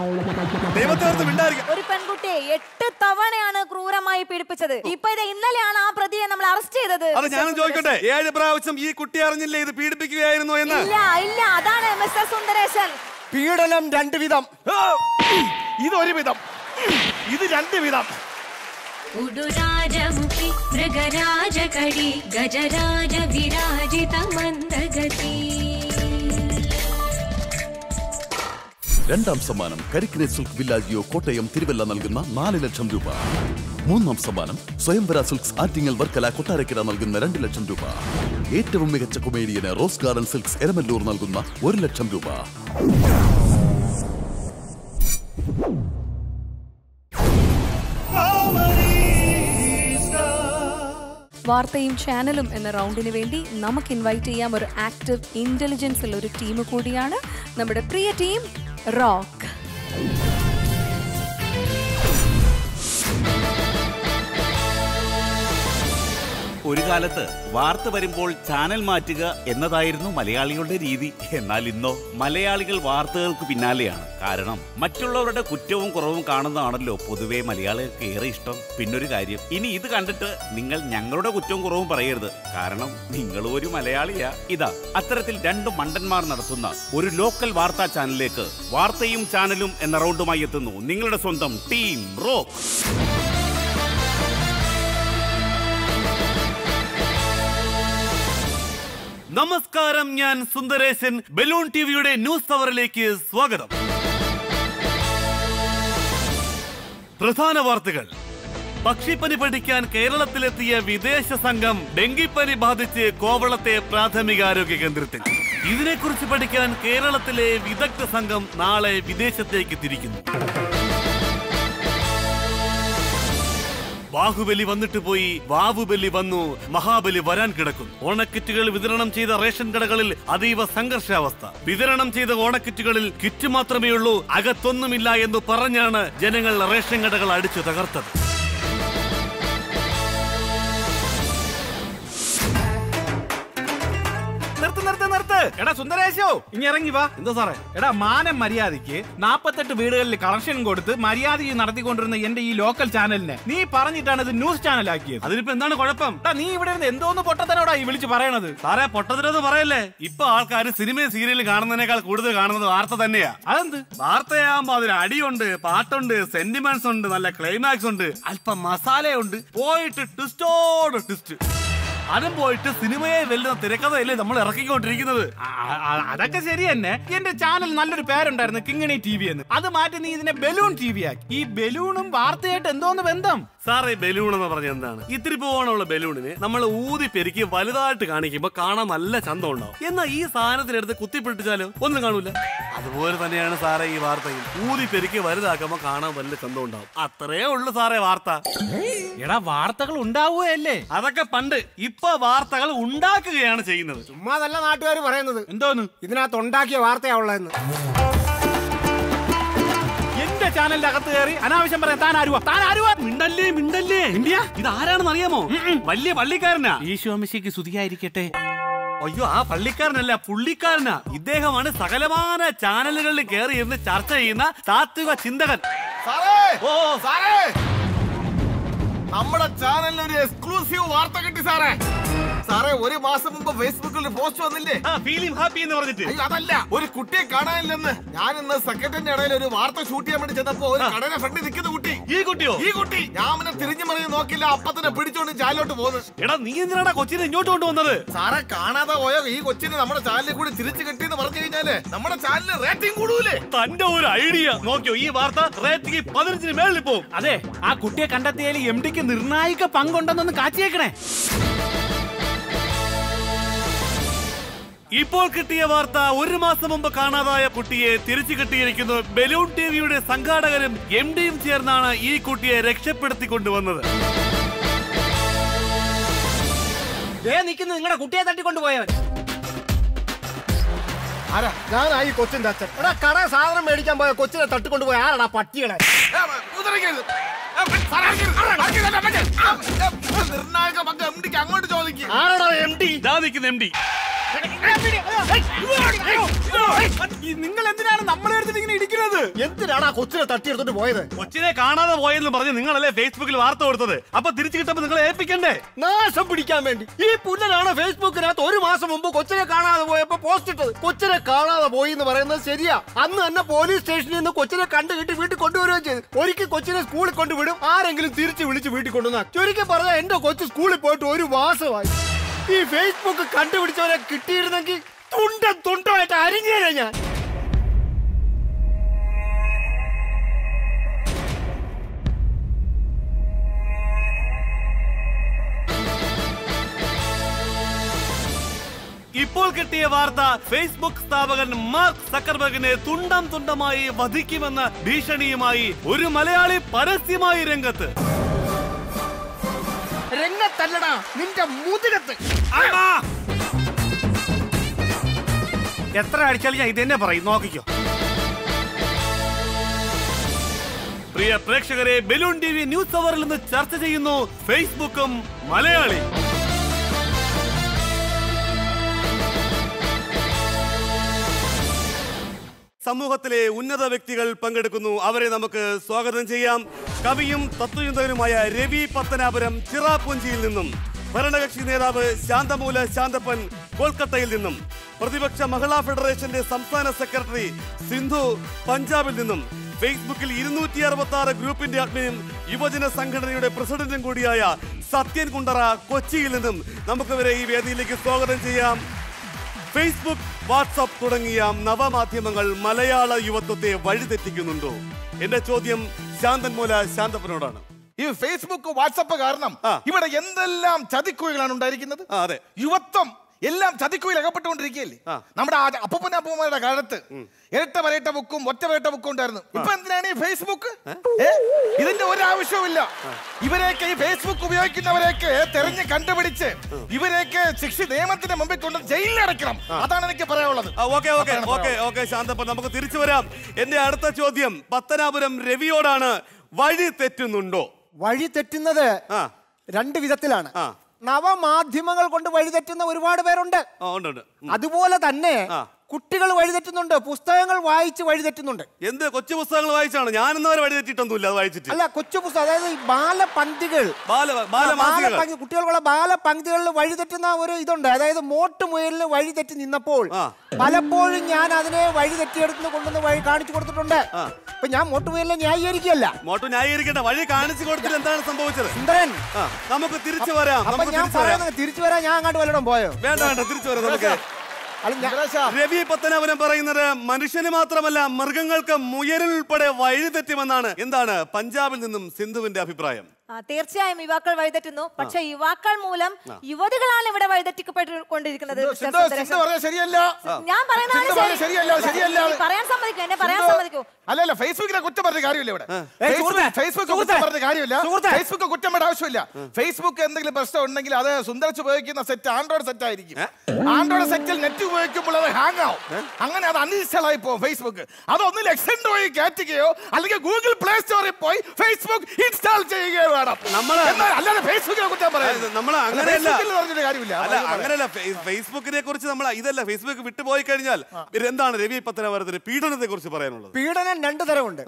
ഒരു പെൺകുട്ടിയെ എട്ട് തവണയാണ് ക്രൂരമായി പീഡിപ്പിച്ചത് ഇപ്പൊ ഇത് ഇന്നലെയാണ് ആ പ്രതിയെ നമ്മൾ അറസ്റ്റ് ചെയ്തത് അത് ഞാനും ചോദിക്കട്ടെ ഏഴ് പ്രാവശ്യം ഈ കുട്ടി അറിഞ്ഞില്ലേ ഇത് പീഡിപ്പിക്കുകയായിരുന്നു എന്ന് ഇല്ല ഇല്ല അതാണ് മിസ്റ്റർ സുന്ദരേശൻ പീഡനം രണ്ട് വിധം ഇതൊരു വിധം ഇത് രണ്ട് വിധം ഉടുരാജമുഖി മൃഗരാജകടി ഗജരാജ വിരാജിത മന്ദഗതി രണ്ടാം സമ്മാനം കരിക്കിനെ സിൽക്ക് വില്ലാജിയോ കോട്ടയം തിരുവല്ല നൽകുന്ന നാല് ലക്ഷം രൂപ മൂന്നാം സമ്മാനം സ്വയംവര സിൽക്സ് ആറ്റിങ്ങൽ വർക്കല കൊട്ടാരക്കര നൽകുന്ന രണ്ട് ലക്ഷം രൂപ ഏറ്റവും മികച്ച കൊമേഡിയന് റോസ് ഗാർഡൻ സിൽക്സ് എരമല്ലൂർ നൽകുന്ന ഒരു ലക്ഷം രൂപ വാർത്തയും ചാനലും എന്ന റൗണ്ടിന് വേണ്ടി നമുക്ക് ഇൻവൈറ്റ് ചെയ്യാം ഒരു ആക്റ്റീവ് ഇന്റലിജൻസ് ഉള്ള ഒരു ടീം കൂടിയാണ് നമ്മുടെ പ്രിയ ടീം റോക്ക് ഒരു കാലത്ത് വാർത്ത വരുമ്പോൾ ചാനൽ മാറ്റുക എന്നതായിരുന്നു മലയാളികളുടെ രീതി എന്നാൽ ഇന്നോ മലയാളികൾ വാർത്തകൾക്ക് പിന്നാലെയാണ് കാരണം മറ്റുള്ളവരുടെ കുറ്റവും കുറവും കാണുന്നതാണല്ലോ പൊതുവെ മലയാളികൾക്ക് ഏറെ ഇഷ്ടം പിന്നൊരു കാര്യം ഇനി ഇത് കണ്ടിട്ട് നിങ്ങൾ ഞങ്ങളുടെ കുറ്റവും കുറവും പറയരുത് കാരണം നിങ്ങളും ഒരു മലയാളിയാ ഇതാ അത്തരത്തിൽ രണ്ട് മണ്ടന്മാർ നടത്തുന്ന ഒരു ലോക്കൽ വാർത്താ ചാനലിലേക്ക് വാർത്തയും ചാനലും എന്ന റൗണ്ടുമായി എത്തുന്നു നിങ്ങളുടെ സ്വന്തം ടീം റോക്ക് നമസ്കാരം ഞാൻ സുന്ദരേശൻ ബലൂൺ ടിവിയുടെ ന്യൂസ് അവറിലേക്ക് സ്വാഗതം പ്രധാന വാർത്തകൾ പക്ഷിപ്പനി പഠിക്കാൻ കേരളത്തിലെത്തിയ വിദേശ സംഘം ഡെങ്കിപ്പനി ബാധിച്ച് കോവളത്തെ പ്രാഥമികാരോഗ്യ കേന്ദ്രത്തിൽ ഇതിനെക്കുറിച്ച് പഠിക്കാൻ കേരളത്തിലെ വിദഗ്ധ സംഘം നാളെ വിദേശത്തേക്ക് തിരിക്കുന്നു ബാഹുബലി വന്നിട്ട് പോയി വാവുബലി വന്നു മഹാബലി വരാൻ കിടക്കുന്നു ഓണക്കിറ്റുകൾ വിതരണം ചെയ്ത റേഷൻ കടകളിൽ അതീവ സംഘർഷാവസ്ഥ വിതരണം ചെയ്ത ഓണക്കിറ്റുകളിൽ കിറ്റ് മാത്രമേ ഉള്ളൂ അകത്തൊന്നുമില്ല എന്ന് പറഞ്ഞാണ് ജനങ്ങൾ റേഷൻ കടകൾ അടിച്ചു തകർത്തത് നിർത്ത് നിർത്ത് നിർത്ത് എടാ സുന്ദരേശോ ഇനി ഇറങ്ങി വാ എന്താ സാറേ എടാ മാനം മര്യാദയ്ക്ക് നാപ്പത്തെട്ട് വീടുകളിൽ കളക്ഷൻ കൊടുത്ത് മര്യാദ നടത്തിക്കൊണ്ടിരുന്ന എന്റെ ഈ ലോക്കൽ ചാനലിനെ നീ പറഞ്ഞിട്ടാണ് ഇത് ന്യൂസ് ചാനൽ ആക്കിയത് അതിനിപ്പോ എന്താണ് കുഴപ്പം എടാ, നീ ഇവിടെ ഇരുന്ന് എന്തോന്ന് പൊട്ടത്തനോടാ ഈ വിളിച്ച് പറയണത് സാറേ പൊട്ടത്തിനെന്ന് പറയല്ലേ ഇപ്പൊ ആൾക്കാർ സിനിമയും സീരിയലും കാണുന്നതിനേക്കാൾ കൂടുതൽ കാണുന്നത് വാർത്ത തന്നെയാ അതെന്ത് വാർത്തയാകുമ്പോ അതിന് അടിയുണ്ട് പാട്ടുണ്ട് സെന്റിമെന്റ്സ് ഉണ്ട് നല്ല ക്ലൈമാക്സ് ഉണ്ട് അല്പം മസാലയുണ്ട് പോയിട്ട് ട്വിസ്റ്റോട് ട്വിസ്റ്റ് അതും പോയിട്ട് സിനിമയെ വെല്ലുന്ന തിരക്കഥയല്ലേ നമ്മൾ ഇറക്കിക്കൊണ്ടിരിക്കുന്നത് ആ, ആ, അതൊക്കെ ശരി തന്നെ എന്റെ ചാനൽ നല്ലൊരു പേരുണ്ടായിരുന്നു കിങ്ങിണി ടി വി എന്ന് അത് മാറ്റി നീ ഇതിനെ ബലൂൺ ടി വി ആക്കി ഈ ബലൂണും വാർത്തയായിട്ട് എന്തോന്ന് ബന്ധം സാറേ ബലൂൺ എന്ന് പറഞ്ഞ എന്താണ് ഇത്തിരി പോകാനുള്ള ബലൂണിനെ നമ്മൾ ഊതി പെരുക്കി വലുതായിട്ട് കാണിക്കുമ്പോ കാണാൻ നല്ല ചന്തം ഉണ്ടാവും എന്നാൽ ഈ സാധനത്തിനെടുത്ത് കുത്തിപ്പിടിച്ചാലോ ഒന്നും കാണൂല അതുപോലെ തന്നെയാണ് സാറേ ഈ വാർത്തയിൽ ഊതി പെരുക്കി വലുതാക്കുമ്പോ കാണാൻ വലിയ ചന്തം ഉണ്ടാവും അത്രേ ഉള്ളു സാറേ വാർത്ത എടാ വാർത്തകൾ ഉണ്ടാവുകയല്ലേ അതൊക്കെ പണ്ട് ഇപ്പൊ വാർത്തകൾ ഉണ്ടാക്കുകയാണ് ചെയ്യുന്നത് ചുമ്മാ നല്ല നാട്ടുകാർ പറയുന്നത് എന്തോന്ന് ഇതിനകത്ത് ഉണ്ടാക്കിയ വാർത്തയാ ഉള്ളതെന്ന് എന്റെ ചാനലിന്റെ അകത്ത് കയറി അനാവശ്യം പറയാൻ താൻ ആരുവാ താൻ ആരുവാ മിണ്ടല്ലേ മിണ്ടല്ലേ ഇന്ത്യ ഇത് ആരാണെന്ന് അറിയാമോ വലിയ പള്ളിക്കാരനാ ഈശോമിശിക്ക് സ്തുതിയായിരിക്കട്ടെ അയ്യോ ആ പള്ളിക്കാരനല്ല പുള്ളിക്കാരനാ ഇദ്ദേഹമാണ് സകലമാന ചാനലുകളിൽ കയറി ഇരുന്ന് ചർച്ച ചെയ്യുന്ന താത്വിക ചിന്തകൻ സാറേ ഓ സാറേ നമ്മുടെ ചാനലിന് ഒരു എക്സ്ക്ലൂസീവ് വാർത്ത കിട്ടി സാറേ സാറേ ഒരു മാസം മുമ്പ് ഫേസ്ബുക്കിൽ ഒരു പോസ്റ്റ് വന്നില്ലേ ഫീലിംഗ് ഹാപ്പി എന്ന് പറഞ്ഞിട്ട് അയ്യോ അതല്ല ഒരു കുട്ടിയെ കാണാനില്ലെന്ന് ഞാൻ ഇന്ന് സെക്രട്ടറിന്റെ ഇടയിൽ ഒരു വാർത്ത ഷൂട്ട് ചെയ്യാൻ വേണ്ടി ചെന്നപ്പോ ഒരു കടയുടെ ഫ്രണ്ട് നിൽക്കുന്ന കുട്ടി ഈ കുട്ടിയോ ഈ കുട്ടി ഞാൻ അവനെ തിരിഞ്ഞു മറിഞ്ഞ് നോക്കില്ല അപ്പത്തന്നെ പിടിച്ചോണ്ട് ചാലിലോട്ട് പോകുന്നു എടാ നീ എന്തിനാടാ കൊച്ചിനെ ഇങ്ങോട്ട് കൊണ്ടുവന്നത് സാറെ കാണാതെ പോയ ഈ കൊച്ചിനെ നമ്മുടെ ചാനലിൽ കൂടി തിരിച്ചു കിട്ടിയെന്ന് പറഞ്ഞു കഴിഞ്ഞാല് നമ്മുടെ ചാനലിന് റേറ്റിംഗ് കൂടൂലേ തന്റെ ഒരു ഐഡിയ നോക്കിയോ ഈ വാർത്ത റേറ്റിംഗ് പതിനഞ്ചിന് മേളിൽ പോകും അതെ ആ കുട്ടിയെ കണ്ടെത്തിയതിൽ എം ഡിക്ക് നിർണായക പങ്കുണ്ടെന്നൊന്ന് കാച്ചിയേക്കണേ ഇപ്പോൾ കിട്ടിയ വാർത്ത ഒരു മാസം മുമ്പ് കാണാതായ കുട്ടിയെ തിരിച്ചു കിട്ടിയിരിക്കുന്നു ബലൂൺ ടിവിയുടെ സംഘാടകരും എം ഡിയും ചേർന്നാണ് ഈ കുട്ടിയെ രക്ഷപ്പെടുത്തി കൊണ്ടുവന്നത് ദേ നിൽക്കുന്ന നിങ്ങളുടെ കുട്ടിയെ തട്ടിക്കൊണ്ടുപോയവൻ ആരാ ഞാനാ ഈ കൊച്ചിന്റെ അച്ഛൻ എടാ കട സാധനം മേടിക്കാൻ പോയ കൊച്ചിനെ തട്ടിക്കൊണ്ടുപോയ ആരാടാ പട്ടികളെ നിർണായക പങ്ക് എം ഡിക്ക് അങ്ങോട്ട് ചോദിക്കും ആരാടാ എം ഡി ഇതാ നിൽക്കുന്ന എം ഡി നിങ്ങൾ എന്തിനാണ് നമ്മളെ എടുത്തിട്ട് ഇങ്ങനെ ഇടിക്കുന്നത് എന്തിനാണ് ആ കൊച്ചിനെ തട്ടിയെടുത്തോണ്ട് പോയത് കൊച്ചിനെ കാണാതെ പോയെന്ന് പറഞ്ഞ് നിങ്ങളല്ലേ ഫേസ്ബുക്കിൽ വാർത്ത കൊടുത്തത് അപ്പൊ തിരിച്ചു കിട്ടുമ്പോ നിങ്ങളെ ഏൽപ്പിക്കണ്ടേ നാശം പിടിക്കാൻ വേണ്ടി ഈ പുല്ലനാണ് ഫേസ്ബുക്കിനകത്ത് ഒരു മാസം മുമ്പ് കൊച്ചിനെ കാണാതെ പോയപ്പോ പോസ്റ്റ് ഇട്ടത് കൊച്ചിനെ കാണാതെ പോയി എന്ന് പറയുന്നത് ശരിയാ അന്ന് തന്നെ പോലീസ് സ്റ്റേഷനിൽ നിന്ന് കൊച്ചിനെ കണ്ടു കിട്ടി വീട്ടിൽ കൊണ്ടുവരികയും ചെയ്തു ഒരിക്കൽ കൊച്ചിനെ സ്കൂളിൽ കൊണ്ടുവിടും ആരെങ്കിലും തിരിച്ചു വിളിച്ച് വീട്ടിൽ കൊണ്ടുവന്ന ചുരുക്കി പറഞ്ഞ എന്റെ കൊച്ചു സ്കൂളിൽ പോയിട്ട് ഒരു മാസമായി ഈ ഫേസ്ബുക്ക് കണ്ടുപിടിച്ചവരെ കിട്ടിയിരുന്നെങ്കിൽ തുണ്ടം തുണ്ടമായിട്ട് അരിഞ്ഞേരാ ഞാൻ ഇപ്പോൾ കിട്ടിയ വാർത്ത ഫേസ്ബുക്ക് സ്ഥാപകൻ മാർക്ക് സക്കർബർഗിനെ തുണ്ടം തുണ്ടമായി വധിക്കുമെന്ന ഭീഷണിയുമായി ഒരു മലയാളി പരസ്യമായി രംഗത്ത് എന്നെ തല്ലടാ നിന്റെ മുതുകത്ത് എത്ര അടിച്ചാലും ഞാൻ ഇതെന്നെ പറയും നോക്കിക്കോ പ്രിയ പ്രേക്ഷകരെ ബലൂൺ ടി വി ന്യൂസ് അവറിൽ നിന്ന് ചർച്ച ചെയ്യുന്നു ഫേസ്ബുക്കും മലയാളി സമൂഹത്തിലെ ഉന്നത വ്യക്തികൾ പങ്കെടുക്കുന്നു അവരെ നമുക്ക് സ്വാഗതം ചെയ്യാം കവിയും തത്വചിന്തകനുമായ രവി പത്തനാപുരം ചിറാപ്പുഞ്ചിയിൽ നിന്നും ഭരണകക്ഷി നേതാവ് ശാന്തമൂല ശാന്തപ്പൻ കൊൽക്കത്തയിൽ നിന്നും പ്രതിപക്ഷ മഹിളാ ഫെഡറേഷന്റെ സംസ്ഥാന സെക്രട്ടറി സിന്ധു പഞ്ചാബിൽ നിന്നും ഫേസ്ബുക്കിൽ ഇരുന്നൂറ്റി അറുപത്തി ആറ് ഗ്രൂപ്പിന്റെ അഡ്മിനും യുവജന സംഘടനയുടെ പ്രസിഡന്റും കൂടിയായ സത്യൻ കുണ്ടറ കൊച്ചിയിൽ നിന്നും നമുക്കിവരെ ഈ വേദിയിലേക്ക് സ്വാഗതം ചെയ്യാം ഫേസ്ബുക്ക് വാട്സപ്പ് തുടങ്ങിയ നവമാധ്യമങ്ങൾ മലയാള യുവത്വത്തെ വഴിതെറ്റിക്കുന്നുണ്ടോ എന്റെ ചോദ്യം ശാന്തൻ മൂല ശാന്തപ്പനോടാണ് ഈ ഫേസ്ബുക്ക് വാട്സപ്പ് കാരണം ഇവിടെ എന്തെല്ലാം ചതിക്കുഴികളാണ് ഉണ്ടായിരിക്കുന്നത് അതെ യുവത്വം എല്ലാം ചതിക്കുഴിൽ അകപ്പെട്ടുകൊണ്ടിരിക്കുകയല്ലേ നമ്മുടെ ആ അപ്പൂപ്പന അപ്പൂമ്മയുടെ കാലത്ത് ഇരട്ട വരയിട്ട ബുക്കും ഒറ്റ വരയിട്ട ബുക്കും ഉണ്ടായിരുന്നു ഇപ്പൊ എന്തിനാണ് ഈ ഫേസ്ബുക്ക് ഏ? ഇതിന്റെ ഒരു ആവശ്യവുമില്ല ഇവരെയൊക്കെ ഈ ഫേസ്ബുക്ക് ഉപയോഗിക്കുന്നവരെയൊക്കെ തെരഞ്ഞ് കണ്ടുപിടിച്ച് ഇവരെയൊക്കെ ശിക്ഷ നിയമത്തിന്റെ മുമ്പിൽ കൊണ്ട് ജയിലിലടക്കണം അതാണ് എനിക്ക് പറയാനുള്ളത് okay okay okay okay Shanthappan നമുക്ക് തിരിച്ചു വരാം എന്റെ അടുത്ത ചോദ്യം പത്തനാപുരം രവിയോടാണ് വഴി തെറ്റുന്നുണ്ടോ വഴി തെറ്റുന്നത് രണ്ട് വിധത്തിലാണ് നവമാധ്യമങ്ങൾ കൊണ്ട് വഴിതെറ്റുന്ന ഒരുപാട് പേരുണ്ട് ആ, ഉണ്ട് ഉണ്ട് ഉം. അതുപോലെ തന്നെ കുട്ടികൾ വഴിതെറ്റുന്നുണ്ട് പുസ്തകങ്ങൾ വായിച്ച് വഴിതെറ്റുന്നുണ്ട് എന്ത് കൊച്ചു പുസ്തകങ്ങൾ വായിച്ചാണ് ഞാൻ ഇന്നവരെ വഴി തെറ്റിയിട്ടൊന്നുമില്ല അത് വായിച്ചിട്ട് അല്ല കൊച്ചു പുസ്തകം അതായത് ഈ ബാലപംക്തികൾ ബാല ബാലമാസികകൾ ബാലപംക്തി കുട്ടികൾക്കുള്ള ബാലപംക്തികളിൽ വഴിതെറ്റുന്ന ഒരു ഇതുണ്ട് അതായത് മോട്ട് മുയലിന് വഴിതെറ്റി നിന്നപ്പോൾ പലപ്പോഴും ഞാൻ അതിനെ വഴിതെറ്റിയെടുത്ത് കൊണ്ടുവന്ന് വഴി കാണിച്ചു കൊടുത്തിട്ടുണ്ട് അപ്പൊ ഞാൻ മോട്ട് മുയലിനെ ന്യായീകരിക്കുകയല്ല മോട്ടു ന്യായീകരിക്കണ്ട വഴി കാണിച്ചു കൊടുത്തിട്ട് എന്താണ് സംഭവിച്ചത് സുന്ദരൻ ആ, നമുക്ക് തിരിച്ചു വരാം അപ്പൊ നമുക്ക് ഞാൻ തിരിച്ചു വരാം പറയുന്നത് തിരിച്ചു വരാൻ ഞാൻ അങ്ങോട്ട് വല്ലതും പോയോ വേണ്ട വേണ്ട തിരിച്ചു വരാം നമുക്ക് രവി പത്തനാപുരം പറയുന്നത് മനുഷ്യന് മാത്രമല്ല മൃഗങ്ങൾക്ക് മുയലിൽ ഉൾപ്പെടെ വഴിതെറ്റുമെന്നാണ് എന്താണ് പഞ്ചാബിൽ നിന്നും സിന്ധുവിന്റെ അഭിപ്രായം ആ, തീർച്ചയായും യുവാക്കൾ വഴിതെറ്റുന്നു പക്ഷെ യുവാക്കൾ മൂലം യുവതികളാണ് ഇവിടെ വഴിതെറ്റിക്കപ്പെട്ടുകൊണ്ടിരിക്കുന്നത് സിന്ധു, മിസ്റ്റർ സിന്ധു, സുന്ദരേശൻ. സിന്ധു പറഞ്ഞത് ശരിയല്ല. ഞാൻ പറയുന്നതാണ് സിന്ധു പറഞ്ഞത് ശരിയല്ല, ശരിയല്ല. ശരി. പറയാൻ സമ്മതിക്കൂ എന്നെ പറയാൻ സിന്ധു, സമ്മതിക്കൂ അല്ലല്ല ഫേസ്ബുക്കിനെ കുറ്റം പറഞ്ഞ കാര്യമില്ല ഇവിടെ ഏയ്, സുഹൃത്തേ, ഫേസ്ബുക്ക് ഫേസ്ബുക്ക് സുഹൃത്തേ, കുറ്റം പറഞ്ഞ കാര്യമില്ല സുഹൃത്തേ. ഫേസ്ബുക്ക് കുറ്റം വേണ്ട ആവശ്യമില്ല ഫേസ്ബുക്ക് എന്തെങ്കിലും പ്രശ്നം ഉണ്ടെങ്കിൽ അത് സുന്ദരിച്ച് ഉപയോഗിക്കുന്ന സെറ്റ് ആൻഡ്രോയിഡ് സെറ്റ് ആയിരിക്കും ആൻഡ്രോയിഡ് സെറ്റിൽ നെറ്റ് ഉപയോഗിക്കുമ്പോൾ അത് ഹാങ് ആവും അങ്ങനെ അത് അൺഇൻസ്റ്റാൾ ആയി പോകും ഫേസ്ബുക്ക് അത് ഒന്നിൽ എക്സ്റ്റൻഡ് വഴി കയറ്റുകയോ അല്ലെങ്കിൽ ഗൂഗിൾ പ്ലേ സ്റ്റോറിൽ പോയി ഫേസ്ബുക്ക് ഇൻസ്റ്റാൾ ചെയ്യുകയോ വേണം നമ്മള് എന്നാൽ അല്ലാതെ ഫേസ്ബുക്കിനെ കുറ്റം പറയാം നമ്മൾ അങ്ങനെയല്ല ഫേസ്ബുക്കിൽ പറഞ്ഞിട്ട് കാര്യമില്ല അല്ല അങ്ങനെയല്ല ഫേ- ഫേസ്ബുക്കിനെ കുറിച്ച് നമ്മൾ ഇതല്ല ഫേസ്ബുക്ക് വിട്ടുപോയി കഴിഞ്ഞാൽ പിന്നെ എന്താണ് രവി പത്തനാപുരത്തിന് പീഡനത്തെ കുറിച്ച് പറയാനുള്ളത് പീഡനം രണ്ടു തരമുണ്ട്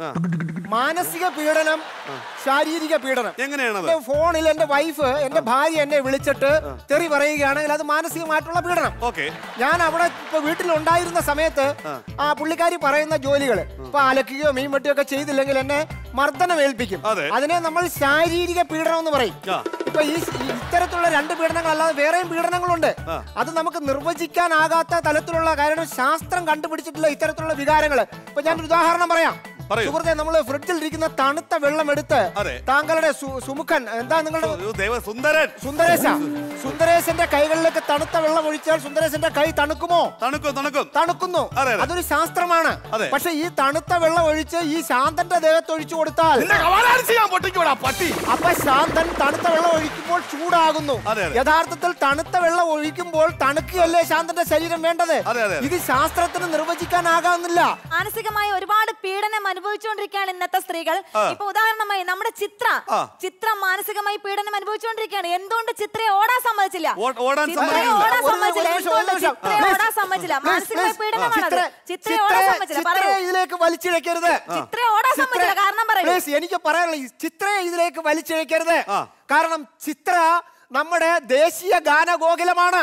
മാനസിക പീഡനം ശാരീരിക പീഡനം എങ്ങനെയാണത് എന്റെ ഫോണിൽ എന്റെ വൈഫ് എന്റെ ഭാര്യ എന്നെ വിളിച്ചിട്ട് തെറി പറയുകയാണെങ്കിൽ അത് മാനസികമായിട്ടുള്ള പീഡനം ഓക്കെ ഞാൻ അവിടെ ഇപ്പൊ വീട്ടിലുണ്ടായിരുന്ന സമയത്ത് ആ പുള്ളിക്കാരി പറയുന്ന ജോലികൾ ഇപ്പൊ അലക്കുകയോ മീൻ വെട്ടുകയോ ഒക്കെ ചെയ്തില്ലെങ്കിൽ എന്നെ മർദ്ദനം ഏൽപ്പിക്കും അതിനെ നമ്മൾ ശാരീരിക പീഡനം എന്ന് പറയും ഇപ്പൊ ഈ ഈ ഇത്തരത്തിലുള്ള രണ്ട് പീഡനങ്ങൾ അല്ലാതെ വേറെയും പീഡനങ്ങളുണ്ട് അത് നമുക്ക് നിർവചിക്കാനാകാത്ത തലത്തിലുള്ള കാരണം ശാസ്ത്രം കണ്ടുപിടിച്ചിട്ടുള്ള ഇത്തരത്തിലുള്ള വികാരങ്ങൾ ഇപ്പൊ ഞാൻ ഒരു ഉദാഹരണം പറയാം പറയൂ. സുഹൃത്തെ നമ്മൾ ഫ്രിഡ്ജിൽ ഇരിക്കുന്ന തണുത്ത വെള്ളം എടുത്ത് അതെ. താങ്കളുടെ സു- സുമുഖൻ എന്താ നിങ്ങളുടെ ദേവ സുന്ദരൻ സുന്ദരേശ സുന്ദരേശന്റെ കൈകളിലേക്ക് തണുത്ത വെള്ളം ഒഴിച്ചാൽ സുന്ദരേശന്റെ കൈ തണുക്കുമോ തണുക്കും തണുക്കും തണുക്കുന്നു അതെ, അതെ. അതൊരു ശാസ്ത്രമാണ് അതെ. പക്ഷെ ഈ തണുത്ത വെള്ളം ഒഴിച്ച് ഈ ശാന്തന്റെ ദേഹത്ത് ഒഴിച്ചു കൊടുത്താൽ നിന്നെ കവാലാടിച്ച് ഞാൻ പൊട്ടിക്കൂടാ പട്ടി അപ്പൊ ശാന്തൻ തണുത്ത വെള്ളം ഒഴിക്കുമ്പോൾ ചൂടാകുന്നു അതെ, അതെ. യഥാർത്ഥത്തിൽ തണുത്ത വെള്ളം ഒഴിക്കുമ്പോൾ തണുക്കുകയല്ലേ ശാന്തന്റെ ശരീരം വേണ്ടത് അതെ, അതെ. ഇത് ശാസ്ത്രത്തിന് നിർവചിക്കാനാകാവുന്നില്ല മാനസികമായി ഒരുപാട് പീഡനം അനുഭവിച്ചുകൊണ്ടിരിക്കുകയാണ് ഇന്നത്തെ സ്ത്രീകൾ ആ. ഇപ്പൊ ഉദാഹരണമായി നമ്മുടെ ചിത്ര ആ. ചിത്ര മാനസികമായി പീഡനം അനുഭവിച്ചുകൊണ്ടിരിക്കുകയാണ് എന്തുകൊണ്ട് ചിത്രയെ ഓടാൻ സമ്മതിച്ചില്ല ഓ- ഓടാൻ ചിത്രയെ സമ്മതിക്കുന്നില്ല. ഓടാൻ ഒരു സമ്മതിച്ചില്ല നിമിഷം, ഒരു എന്തുകൊണ്ട് നിമിഷം. ചിത്രയെ Please, ഓടാൻ സമ്മതിച്ചില്ല please, മാനസികമായ please. പീഡനമാണത് ചിത്രയെ- ചിത്രയെ ഓടാൻ ചിത്രയെ- സമ്മതിച്ചില്ല ചിത്രയെ പറയൂ ഇതിലേക്ക് വലിച്ചിഴക്കരുത് ചിത്രയെ ഓടാൻ സമ്മതിച്ചില്ല കാരണം പറയൂ പ്ലീസ് എനിക്ക് പറയാനുള്ള ഈ ചിത്രയെ ഇതിലേക്ക് വലിച്ചിഴക്കരുത് കാരണം ചിത്ര നമ്മുടെ ദേശീയ ഗാനഗോകുലമാണ്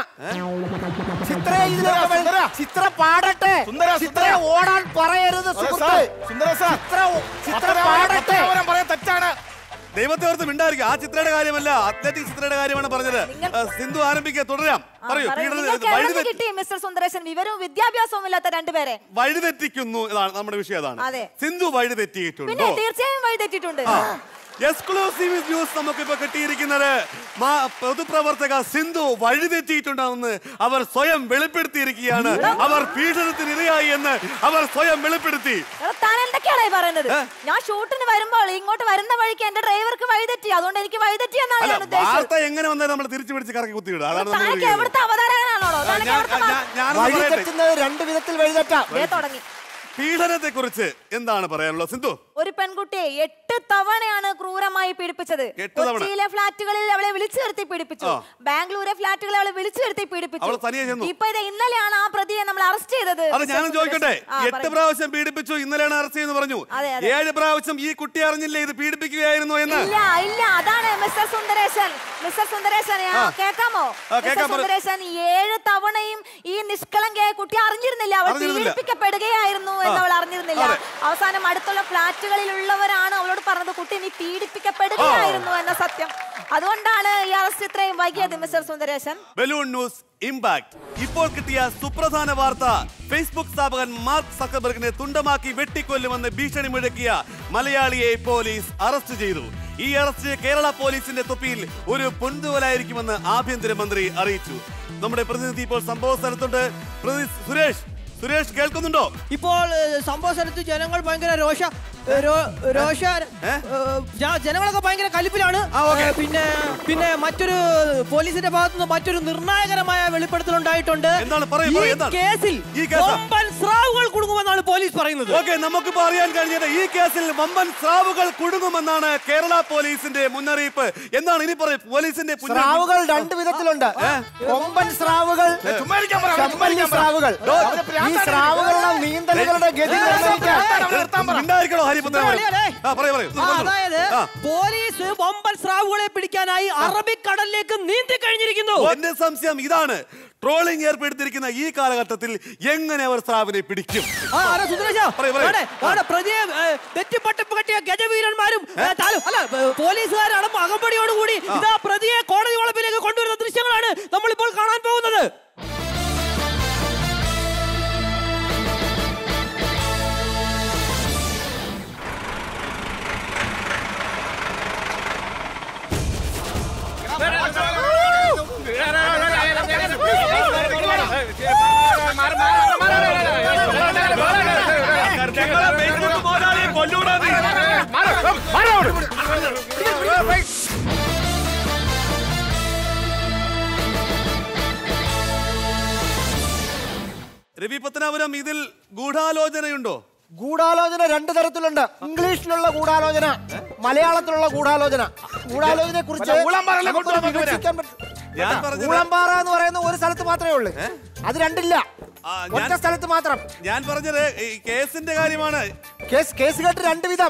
ചിത്രയെ ഇതിലേക്ക് വലി- ചിത്ര പാടട്ടെ സുന്ദര, ചിത്രയെ സുന്ദര. ഓടാൻ പറയരുത് സുന്ദര സുഹൃത്തേ സാർ, സുന്ദര സാർ. ചിത്ര ചിത്ര പത്തനാപുരം- പാടട്ടെ പത്തനാപുരം പറയാൻ തെറ്റാണ് ദൈവത്തെ ഓർത്ത് മിണ്ടായിരിക്കും ആ ചിത്രയുടെ കാര്യമല്ല അത്ലറ്റിക് ചിത്രയുടെ കാര്യമാണ് പറഞ്ഞത് ആ, സിന്ധു ആരംഭിക്കുക തുടരാം ആ, പറയൂ പറയൂ. പീഡനം നിങ്ങൾക്ക് വഴി എവിടെ നിന്ന് കിട്ടി മിസ്റ്റർ സുന്ദരേശൻ വിവരവും വിദ്യാഭ്യാസവും ഇല്ലാത്ത രണ്ടുപേരെ വഴിതെറ്റിക്കുന്നു ഇതാണ് നമ്മുടെ വിഷയം അതെ. അതാണ് സിന്ധു വഴി പിന്നെ തെറ്റിയിട്ടുണ്ടോ തീർച്ചയായും വഴി തെറ്റിയിട്ടുണ്ട് എക്സ്ക്ലൂസീവ് ന്യൂസ് നമുക്കിപ്പോ കിട്ടിയിരിക്കുന്നത് മാ- പൊതുപ്രവർത്തക സിന്ധു വഴിതെറ്റിയിട്ടുണ്ടെന്ന് അവർ സ്വയം വെളിപ്പെടുത്തിയിരിക്കുകയാണ് അവർ പീഡനത്തിന് ഇരയായി എന്ന് അവർ സ്വയം വെളിപ്പെടുത്തി എടാ, താൻ എന്തൊക്കെയാണ് ഈ പറയുന്നത് ഞാൻ ഷൂട്ടിന് വരുമ്പോൾ ഇങ്ങോട്ട് വരുന്ന വഴിക്ക് എന്റെ ഡ്രൈവർക്ക് വഴിതെറ്റി അതുകൊണ്ട് എനിക്ക് വഴിതെറ്റി എന്നാണ് അല്ല ഞാൻ ഉദ്ദേശിച്ചത് വാർത്ത എങ്ങനെ വന്നാൽ നമ്മൾ തിരിച്ചു പിടിച്ച് കറക്കി കുത്തിയിടുക അതാണ് നമ്മൾ താനൊക്കെ എവിടുത്തെ അവതാരകനാണോ താനൊക്കെ എവിടുത്തെ ഞാനൊന്ന് പറയട്ടെ വഴിതെറ്റുന്നത് രണ്ട് വിധത്തിൽ വഴിതെറ്റാം ദേ തുടങ്ങി പീഡനത്തെ കുറിച്ച് എന്താണ് പറയാനുള്ളത് സിന്ധു ഒരു പെൺകുട്ടിയെ എട്ട് തവണയാണ് ക്രൂരമായി പീഡിപ്പിച്ചത് എട്ട് തവണ? കൊച്ചിയിലെ ഫ്ലാറ്റുകളിൽ അവളെ വിളിച്ചു വരുത്തി പീഡിപ്പിച്ചു ആ. ബാംഗ്ലൂരെ ഫ്ലാറ്റുകളിൽ അവളെ വിളിച്ചു വരുത്തി പീഡിപ്പിച്ചു അവൾ തനിയെ ചെന്നു. ഇപ്പൊ ഇത് ഇന്നലെയാണ് ആ പ്രതിയെ നമ്മൾ അറസ്റ്റ് ചെയ്തത് അത് ഞാനും ചോദിക്കട്ടെ ആ, എട്ട് പറയൂ. പ്രാവശ്യം പീഡിപ്പിച്ചു ഇന്നലെയാണ് അറസ്റ്റ് ചെയ്യുന്നു പറഞ്ഞു അതെ, അതെ. ഏഴ് പ്രാവശ്യം ഈ കുട്ടി അറിഞ്ഞില്ലേ ഇത് പീഡിപ്പിക്കുകയായിരുന്നു എന്ന് ഇല്ല ഇല്ല അതാണ് മിസ്റ്റർ സുന്ദരേശൻ മിസ്റ്റർ സുന്ദരേശൻ ആ, ആ. കേൾക്കാമോ ആ, മിസ്റ്റർ കേൾക്കാം, പറ- സുന്ദരേശൻ ഏഴ് തവണയും ഈ നിഷ്കളങ്കയായ കുട്ടി അറിഞ്ഞിരുന്നില്ല അവൾ അറിഞ്ഞിരുന്നില്ല. പീഡിപ്പിക്കപ്പെടുകയായിരുന്നു എന്ന് ആ. അവൾ അറിഞ്ഞിരുന്നില്ല അതെ. അവസാനം അടുത്തുള്ള ഫ്ലാറ്റുകളിലുള്ളവരാണ് അവളോട് പറഞ്ഞത് കുട്ടി നീ പീഡിപ്പിക്കപ്പെടുകയായിരുന്നു എന്ന സത്യം അതുകൊണ്ടാണ് ഈ അറസ്റ്റ് ഇത്രയും വൈകിയത് mister Sundaresan balloon news impact ഇപ്പോൾ കിട്ടിയ സുപ്രധാന വാർത്ത ഫേസ്ബുക്ക് സ്ഥാപകൻ മാർക്ക് സക്കബർഗിനെ തുണ്ടമാക്കി വെട്ടിക്കൊല്ലുമെന്ന് ഭീഷണി മുഴക്കിയ മലയാളിയെ പോലീസ് അറസ്റ്റ് ചെയ്തു ഈ അറസ്റ്റ് കേരള പോലീസിന്റെ തൊപ്പിയിൽ ഒരു പൊൻതുവലായിരിക്കുമെന്ന് ആഭ്യന്തരമന്ത്രി അറിയിച്ചു നമ്മുടെ പ്രതിനിധി ഇപ്പോൾ സംഭവ സ്ഥലത്തുണ്ട് പ്രതിനിധി സുരേഷ് സുരേഷ് കേൾക്കുന്നുണ്ടോ ഇപ്പോൾ ഏഹ്, സംഭവ സ്ഥലത്ത് ജനങ്ങൾ ഭയങ്കര രോഷ ഏഹ്, രോ- രോഷ ഏഹ്, ജ- ജനങ്ങളൊക്കെ ഭയങ്കര കലിപ്പിലാണ് ഏഹ്, പിന്നെ പിന്നെ മറ്റൊരു പോലീസിന്റെ ഭാഗത്തുനിന്ന് മറ്റൊരു നിർണായകരമായ വെളിപ്പെടുത്തൽ ഉണ്ടായിട്ടുണ്ട് പറയൂ, ഈ പറയൂ, എന്താണ്? കേസിൽ ഈ കേസാ? വമ്പൻ സ്രാവുകൾ കുടുങ്ങുമെന്നാണ് പോലീസ് പറയുന്നത് ഓക്കെ നമുക്കിപ്പോ അറിയാൻ കഴിഞ്ഞത് ഈ കേസിൽ വമ്പൻ സ്രാവുകൾ കുടുങ്ങുമെന്നാണ് കേരള പോലീസിന്റെ മുന്നറിയിപ്പ് എന്താണ് ഇനി പറയും പോലീസിന്റെ മുന്നറിയിപ്പ്? സ്രാവുകൾ രണ്ട് വിധത്തിലുണ്ട് കൊമ്പൻ സ്രാവുകൾ ചുമ്മാ ഇരിക്കാൻ പറ, അവനെ ചുമ്മാ ചെമ്പല്ലി ഇരിക്കാൻ പറ. സ്രാവുകൾ ഡോ, ഈ സ്രാവുകളുടെ നീന്തലുകളുടെ ഗതി നിർണ്ണയിക്കാൻ മിണ്ടാതിരിക്കണോ ഹരിപുത്രൻ ആ പറയൂ പറയൂ ആ, അതായത് ആ. പോലീസ് വമ്പൻ സ്രാവുകളെ പിടിക്കാനായി അറബിക്കടലിലേക്ക് നീന്തി കഴിഞ്ഞിരിക്കുന്നു എന്റെ സംശയം ഇതാണ് ട്രോളിംഗ് ഏർപ്പെടുത്തിയിരിക്കുന്ന ഈ കാലഘട്ടത്തിൽ എങ്ങനെ അവർ സ്രാവിനെ പിടിക്കും ആ, ആരാ സുന്ദരേശ? പറയൂ, പറയൂ. അവിടെ, അവിടെ പ്രതിയെ ഏ, തെറ്റിപ്പട്ടപ്പ് കെട്ടിയ ഗജവീരന്മാരും ഏ, താലു- അല്ല ഏ, പോലീസുകാരും അകമ്പടിയോടുകൂടി ഇതാ പ്രതിയെ കോടതി വളപ്പിലേക്ക് കൊണ്ടുവരുന്ന ദൃശ്യങ്ങളാണ് നമ്മളിപ്പോൾ കാണാൻ പോകുന്നത് രവി പത്തനാപുരം ഇതിൽ ഗൂഢാലോചനയുണ്ടോ ഗൂഢാലോചന രണ്ട് തരത്തിലുണ്ട് ഇംഗ്ലീഷിലുള്ള ഗൂഢാലോചന മലയാളത്തിലുള്ള ഗൂഢാലോചന ഗൂഢാലോചനയെ കുറിച്ച് മറ്റേ ഊളംപാറയിലെ കൊണ്ടുവരാൻ നോക്കിയവരാ. ഞാൻ പറഞ്ഞത് ഊളംപാറ എന്ന് പറയുന്ന ഒരു സ്ഥലത്ത് മാത്രമേ ഉള്ളൂ അത് രണ്ടില്ല ഒറ്റ സ്ഥലത്ത് മാത്രം ഞാൻ പറഞ്ഞത് ഈ കേസിന്റെ കാര്യമാണ് കേസ് കേസ് കെട്ട് രണ്ട് വിധം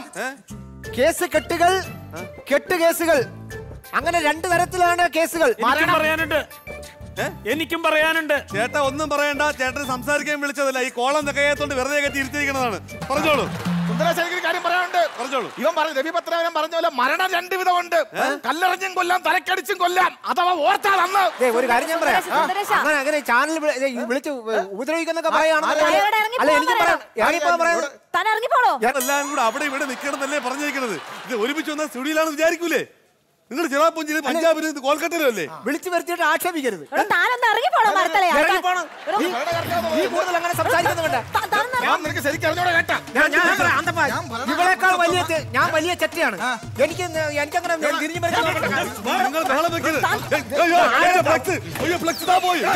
കേസ് കെട്ടുകൾ കെട്ട് കേസുകൾ അങ്ങനെ രണ്ട് തരത്തിലാണ് കേസുകൾ എനിക്കും പറയാനുണ്ട് എനിക്കും പറയാനുണ്ട് ചേട്ടാ ഒന്നും പറയണ്ട ചേട്ടൻ സംസാരിക്കാൻ വിളിച്ചതല്ല ഈ കോളം തികയാത്തോണ്ട് വെറുതെ കയറ്റി ഇരുത്തിയിരിക്കുന്നതാണ് പറഞ്ഞോളൂ സുന്ദരേശൻ എനിക്കൊരു കാര്യം പറയാനുണ്ട് പറഞ്ഞോളൂ ഇവൻ പറഞ്ഞു രവി പത്രാവനം പറഞ്ഞ പോലെ മരണം രണ്ട് വിധമുണ്ട് കല്ലെറിഞ്ഞും കൊല്ലാം തലക്കടിച്ചും കൊല്ലാം അഥവാ ഓർത്താൽ അന്ന് ദേ, ഒരു കാര്യം ഞാൻ പറയാം ആ, അങ്ങനെ അങ്ങനെ ചാനൽ വിളിച്ച് ഉപദ്രവിക്കുന്നൊക്കെ പറയുകയാണെന്നുണ്ടെങ്കിൽ അയാളോട് ഇറങ്ങി അല്ല പോകാൻ എനിക്ക് പറയാം പറയണം. ഇറങ്ങിപ്പോ പറയുന്നത് താൻ ഇറങ്ങിപ്പോണോ എല്ലാം കൂടെ അവിടെ ഇവിടെ നിൽക്കണമെന്നല്ലേ പറഞ്ഞിരിക്കുന്നത് ഇത് ഒരുമിച്ച് വന്ന സ്റ്റുഡിയോയിലാണെന്ന് വിചാരിക്കൂലേ നിങ്ങൾ ചിറാപ്പുഞ്ചിയിലും പഞ്ചാബിലും കോൽക്കത്തയിലും അല്ലേ വിളിച്ചു വരുത്തിയിട്ട് ആക്ഷേപിക്കരുത് എടാ, താനൊന്ന് ഇറങ്ങിപ്പോണോ മരത്തലയാ ഇറങ്ങിപ്പോണം. നീ- നീ കൂടുതൽ അങ്ങനെ സംസാരിക്കുന്നുണ്ട് ഞാൻ നിനക്ക് ശരിക്കും അറിഞ്ഞോടെ കേട്ടാ ഞാൻ ഞാൻ പറയാം, അന്തപ്പാ, ഇവളേക്കാൾ വലിയ തെ- ഞാൻ വലിയ ചെറ്റയാണ് എനിക്ക് ന- എനിക്കങ്ങനെ തിരിഞ്ഞു നിങ്ങൾ ബഹളം വെക്കരുത് ഏയ്, അയ്യോ, അയ്യോ, ഫ്ലക്സ്. അയ്യോ, ഫ്ലക്സ് ഇതാ പോയി.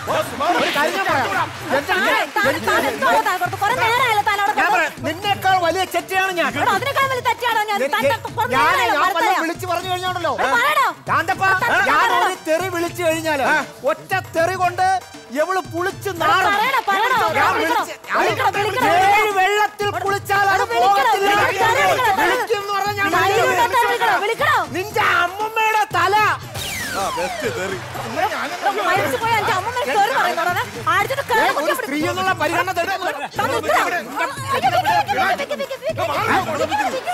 ഒരു കാര്യം ഞാൻ പറയാം എന്റെ- എനിക്ക് കുറെ നേരമായല്ലോ താൻ അവിടെ ഞാൻ പറയാം നിന്നേക്കാൾ വലിയ ചെറ്റയാണ് ഞാൻ എടാ, അതിനേക്കാൾ വലിയ തെറ്റാണോ ഞാൻ താൻ ഞാൻ കുറെ ഞാൻ നേരമായല്ലോ ഞാൻ വല്ലതും മരത്തലയാ. വിളിച്ചു പറഞ്ഞു കഴിഞ്ഞാണല്ലോ എടാ, പറയടാ. കാന്തപ്പ ഞാൻ ഒരു തെറി വിളിച്ചു കഴിഞ്ഞാല് ഒറ്റ തെറി കൊണ്ട് എവള് പുളിച്ച് നാറും പറയടാ, പറയടാ. ഞാൻ വിളിക്കണം, വിളിച്ച്- വിളിക്കണം, വിളിക്കണം, ഏഴ് വിളിക്കണം. വെള്ളത്തിൽ കുളിച്ചാൽ അത് എടാ, വിളിക്കണം, പോകത്തില്ല. വിളിക്കണം, വിളിക്കണം, വിളിക്കും എന്ന് പറഞ്ഞാൽ ഞാൻ ധൈര്യം വിളിക്കും. ഉണ്ടെങ്കിൽ വിളിക്കണം, വിളിക്കണം. നിന്റെ അമ്മമ്മയുടെ തല ആ, best തെറി. എടാ, മരിച്ചു പോയ എന്റെ അമ്മ മരിച്ചു തെറി പറയുന്നോടാ. ആഴ്ചയുടെ കേറി ഒരു കുത്തി സ്ത്രീ എന്നുള്ള പരിഗണന തരുന്നത് താൻ നിർത്തടാ. അയ്യോ, വിക്ക്, വിക്ക്, വിക്ക്, വിക്ക്, വിക്ക്, വിക്ക്.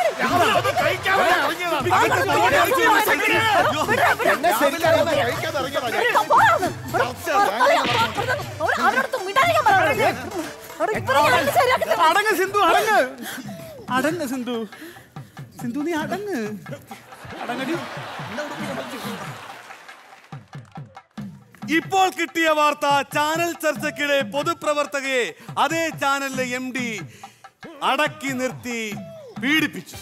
എന്നെ ശരിക്കും അവരോടത്ത് മിണ്ടാതിരിക്കാൻ പറഞ്ഞു അടങ്ങ് സിന്ധു അടങ്ങ് അടങ്ങ് സിന്ധു സിന്ധു നീ അടങ്ങ് അടങ്ങടി ഇപ്പോൾ കിട്ടിയ വാർത്ത ചാനൽ ചർച്ചയ്ക്കിടെ പൊതുപ്രവർത്തകയെ അതേ ചാനലിലെ എം ഡി അടക്കി നിർത്തി പീഡിപ്പിച്ചു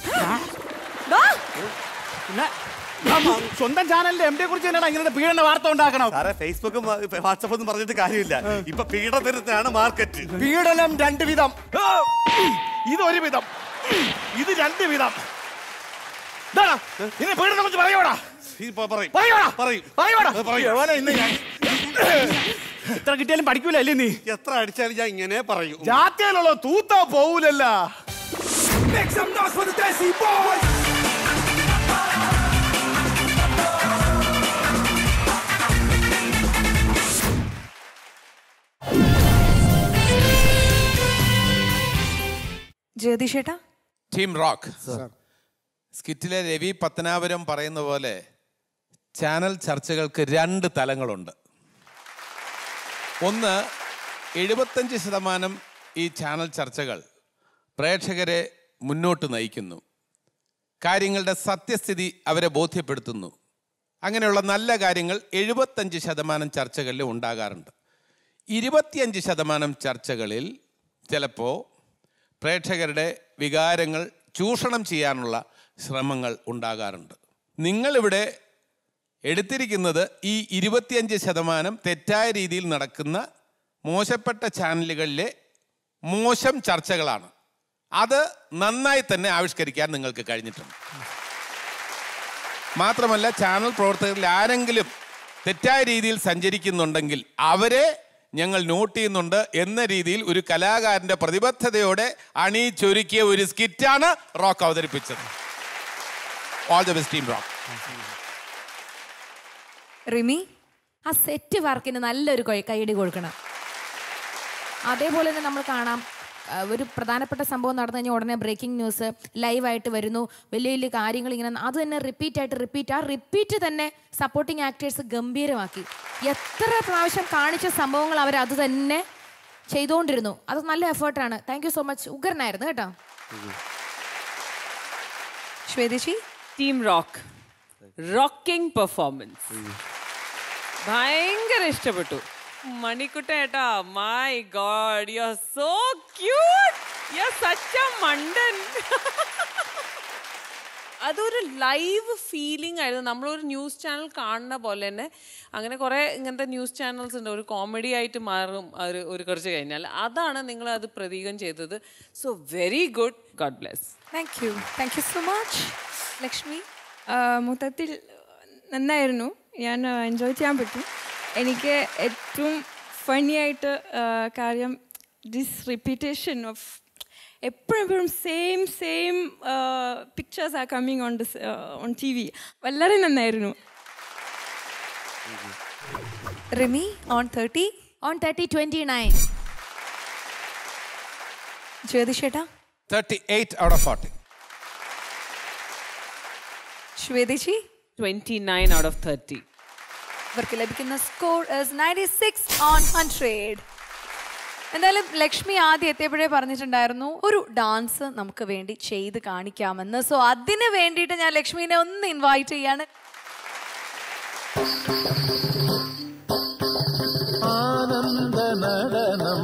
പിന്നെ സ്വന്തം ചാനലിന്റെ എം ഡിയെ കുറിച്ച് തന്നെയാണ് ഇങ്ങനെ പീഡന വാർത്ത ഉണ്ടാക്കണം സാറേ ഫേസ്ബുക്കും വാട്സപ്പ് ഒന്നും പറഞ്ഞിട്ട് കാര്യമില്ല ഇപ്പൊ പീഡനത്തിനാണ് മാർക്കറ്റ് പീഡനം രണ്ട് വിധം ഇതൊരു വിധം ഇത് രണ്ട് വിധം ഇതാടാ, ഇനി പീഡനെ കുറിച്ച് പറയോടാ പറയും പറയോടാ പറയും പറയോടാ പറയും. യവനെ ഇന്ന് ഞാൻ എത്ര കിട്ടിയാലും പഠിക്കൂല അല്ലേ നീ എത്ര അടിച്ചാലും ഞാൻ ഇങ്ങനെ പറയും ജാത്യയിലുള്ള തൂത്താ പോവൂലല്ല ജ്യോതിഷേട്ടാ ടീം റോക്ക് സ്കിറ്റിലെ രവി പത്തനാപുരം പറയുന്ന പോലെ ചാനൽ ചർച്ചകൾക്ക് രണ്ട് തലങ്ങളുണ്ട് ഒന്ന് എഴുപത്തഞ്ച് ശതമാനം ഈ ചാനൽ ചർച്ചകൾ പ്രേക്ഷകരെ മുന്നോട്ട് നയിക്കുന്നു കാര്യങ്ങളുടെ സത്യസ്ഥിതി അവരെ ബോധ്യപ്പെടുത്തുന്നു അങ്ങനെയുള്ള നല്ല കാര്യങ്ങൾ എഴുപത്തഞ്ച് ശതമാനം ചർച്ചകളിൽ ഉണ്ടാകാറുണ്ട് ഇരുപത്തിയഞ്ച് ശതമാനം ചർച്ചകളിൽ ചിലപ്പോൾ പ്രേക്ഷകരുടെ വികാരങ്ങൾ ചൂഷണം ചെയ്യാനുള്ള ശ്രമങ്ങൾ ഉണ്ടാകാറുണ്ട് നിങ്ങളിവിടെ എടുത്തിരിക്കുന്നത് ഈ ഇരുപത്തിയഞ്ച് ശതമാനം തെറ്റായ രീതിയിൽ നടക്കുന്ന മോശപ്പെട്ട ചാനലുകളിലെ മോശം ചർച്ചകളാണ് അത് നന്നായി തന്നെ ആവിഷ്കരിക്കാൻ നിങ്ങൾക്ക് കഴിഞ്ഞിട്ടുണ്ട് മാത്രമല്ല ചാനൽ പ്രവർത്തകരിൽ ആരെങ്കിലും തെറ്റായ രീതിയിൽ സഞ്ചരിക്കുന്നുണ്ടെങ്കിൽ അവരെ ഞങ്ങൾ നോട്ട് ചെയ്യുന്നുണ്ട് എന്ന രീതിയിൽ ഒരു കലാകാരന്റെ പ്രതിബദ്ധതയോടെ അണിയിച്ചൊരുക്കിയ ഒരു സ്കിറ്റാണ് റോക്ക് അവതരിപ്പിച്ചത് all the best team rock Rimi ആ സെറ്റ് വർക്കിന് നല്ലൊരു കൊയ്- കൈയടി കൊടുക്കണം അതേപോലെ തന്നെ നമ്മൾ കാണാം ആ, ഒരു പ്രധാനപ്പെട്ട സംഭവം നടന്നു കഴിഞ്ഞാൽ ഉടനെ ബ്രേക്കിംഗ് ന്യൂസ് ലൈവായിട്ട് വരുന്നു വലിയ വലിയ കാര്യങ്ങൾ ഇങ്ങനെ അത് തന്നെ റിപ്പീറ്റ് ആയിട്ട് റിപ്പീറ്റ് ആ റിപ്പീറ്റ് തന്നെ സപ്പോർട്ടിങ് ആക്ടേഴ്സ് ഗംഭീരമാക്കി എത്ര പ്രാവശ്യം കാണിച്ച സംഭവങ്ങൾ അവർ അത് തന്നെ ചെയ്തുകൊണ്ടിരുന്നു അത് നല്ല എഫേർട്ടാണ് താങ്ക് യു സോ മച്ച് ഉഗ്രനായിരുന്നു കേട്ടോ ശ്വേതേശി ടീം റോക്ക് റോക്കിംഗ് പെർഫോമൻസ് ഭയങ്കര ഇഷ്ടപ്പെട്ടു മണിക്കുട്ട ഏട്ടാ my god you are so cute you are such a മണ്ടൻ അതൊരു ലൈവ് ഫീലിംഗ് ആയിരുന്നു നമ്മളൊരു ന്യൂസ് ചാനൽ കാണുന്ന പോലെ തന്നെ അങ്ങനെ കുറേ ഇങ്ങനത്തെ ന്യൂസ് ചാനൽസ് ഉണ്ട് ഒരു കോമഡി ആയിട്ട് മാറും ഒരു ഒരു കുറച്ച് കഴിഞ്ഞാൽ അതാണ് നിങ്ങൾ അത് പ്രതീകം ചെയ്തത് so very good god bless thank you thank you so much Lakshmi ആ, മൊത്തത്തിൽ നന്നായിരുന്നു ഞാൻ എൻജോയ് ചെയ്യാൻ പറ്റും എനിക്ക് ഏറ്റവും ഫണിയായിട്ട് കാര്യം ദിസ് റിപ്പീറ്റേഷൻ ഓഫ് എപ്പോഴും എപ്പോഴും same same pictures are coming on this on T V വളരെ നന്നായിരുന്നു Rimi on thirty on thirty twenty nine ജ്യോതിഷേട്ടാ thirty eight out of forty ശ്വേതേശി twenty nine out of thirty ഇവർക്ക് ലഭിക്കുന്ന score ninety six on hundred എന്തായാലും ലക്ഷ്മി ആദ്യം എത്തിയപ്പോഴേ പറഞ്ഞിട്ടുണ്ടായിരുന്നു ഒരു ഡാൻസ് നമുക്ക് വേണ്ടി ചെയ്ത് കാണിക്കാമെന്ന് സോ അതിന് വേണ്ടിയിട്ട് ഞാൻ ലക്ഷ്മിനെ ഒന്ന് ഇൻവൈറ്റ് ചെയ്യാണ് ആനന്ദ നടനം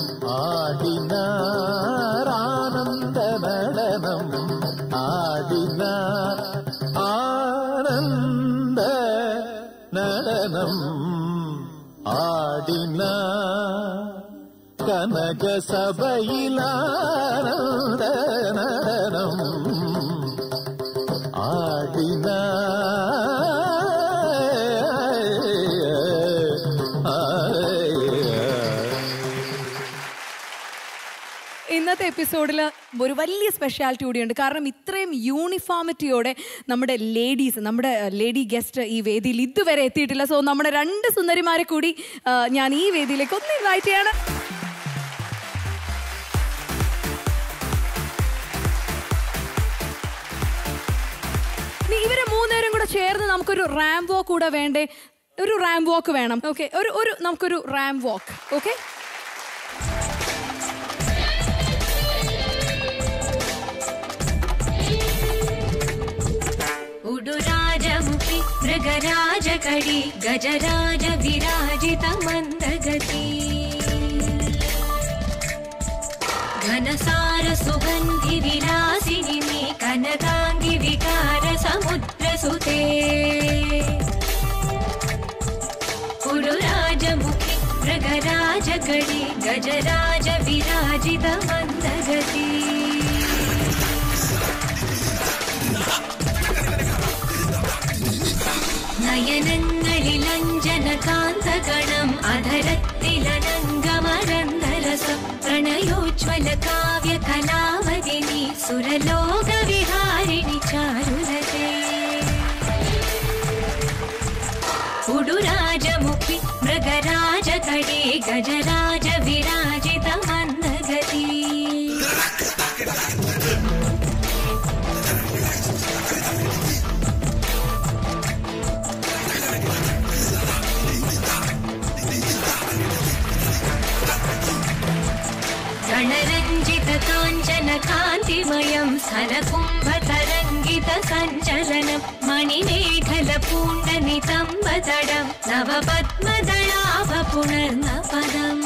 ആടിനാർ ആനന്ദ നടനം ആടിനാർ ആനന്ദ നടനം ആടിന കനക സഭയിലാനന്ദ നടനം ഇന്നത്തെ എപ്പിസോഡിൽ ഒരു വലിയ സ്പെഷ്യാലിറ്റി കൂടിയുണ്ട് കാരണം ഇത്രയും യൂണിഫോമിറ്റിയോടെ നമ്മുടെ ലേഡീസ് നമ്മുടെ ലേഡി ഗസ്റ്റ് ഈ വേദിയിൽ ഇതുവരെ എത്തിയിട്ടില്ല സോ നമ്മുടെ രണ്ട് സുന്ദരിമാരെ കൂടി ആ, ഞാൻ ഈ വേദിയിലേക്ക് ഒന്ന് ഇൻവൈറ്റ് ചെയ്യാണ് ഇനി ഇവരെ മൂന്നുപേരും കൂടെ ചേർന്ന് നമുക്കൊരു റാം വാക്ക് കൂടെ വേണ്ടേ ഒരു റാം വാക്ക് വേണം ഓക്കെ ഒരു ഒരു നമുക്കൊരു റാം വാക്ക് ഓക്കെ मृगराजकडी गजराज विराजित मन्दगती घनसार सुगन्धि विलासिनि मे कनकाङ्गि विकार समुद्रसुते उडुराजमुखि मृगराजकडी गजराज विराजित मन्दगती നയനങ്ങളിലഞ്ജനകാന്തഗണം അധരത്തിലനങ്കമരന്തരസം പ്രണയോജ്വല കാവ്യ കലാവതിനി സുരലോക വിഹാരിണി ചാരുലതേ ഉടുരാജമുഖി മൃഗരാജകടേ ഗജരാജ വിരാജിത മന്ദഗതി गणरञ्जित काञ्चन कान्तिमयं स्थलकुम्भतरङ्गित सञ्चलनं मणिमेखल पूण्डनितम्बतडं नवपद्मदलाभ पुनर्नपदम्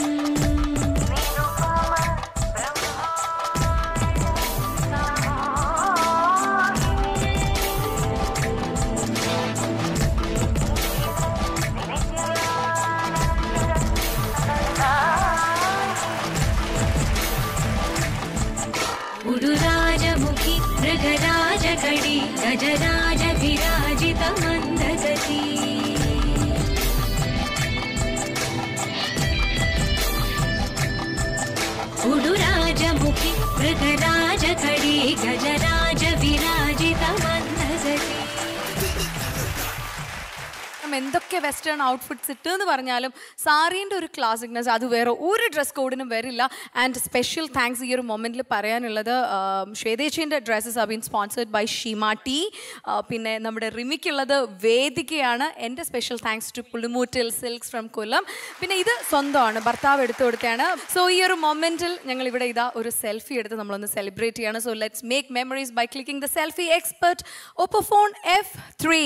उडुराजमुखि मृगराजकडी गजराज विराजित मन्दगती उडुराजमुखि मृगराजकडी गजराज विराजित मन्दगती നമ്മൾ എന്തൊക്കെ വെസ്റ്റേൺ ഔട്ട്ഫിറ്റ്സ് ഇട്ട് എന്ന് പറഞ്ഞാലും സാറീൻ്റെ ഒരു ക്ലാസിക്നെസ് അത് വേറെ ഒരു ഡ്രസ് കോഡിനും വരില്ല ആൻഡ് സ്പെഷ്യൽ താങ്ക്സ് ഈ ഒരു മൊമെൻറ്റിൽ പറയാനുള്ളത് ശ്വേതേച്ചിൻ്റെ dresses are been sponsored by Seematti പിന്നെ നമ്മുടെ റിമിക്കുള്ളത് വേദികയാണ് എൻ്റെ special thanks to Pulimoottil silks from Kollam പിന്നെ ഇത് സ്വന്തമാണ് ഭർത്താവ് എടുത്തു കൊടുത്തതാണ് സോ ഈ ഒരു മൊമെൻറ്റിൽ ഞങ്ങൾ ഇവിടെ ഇതാ ഒരു സെൽഫി എടുത്ത് നമ്മളൊന്ന് സെലിബ്രേറ്റ് ചെയ്യാണ് so let's make memories by clicking the selfie expert Oppo phone F three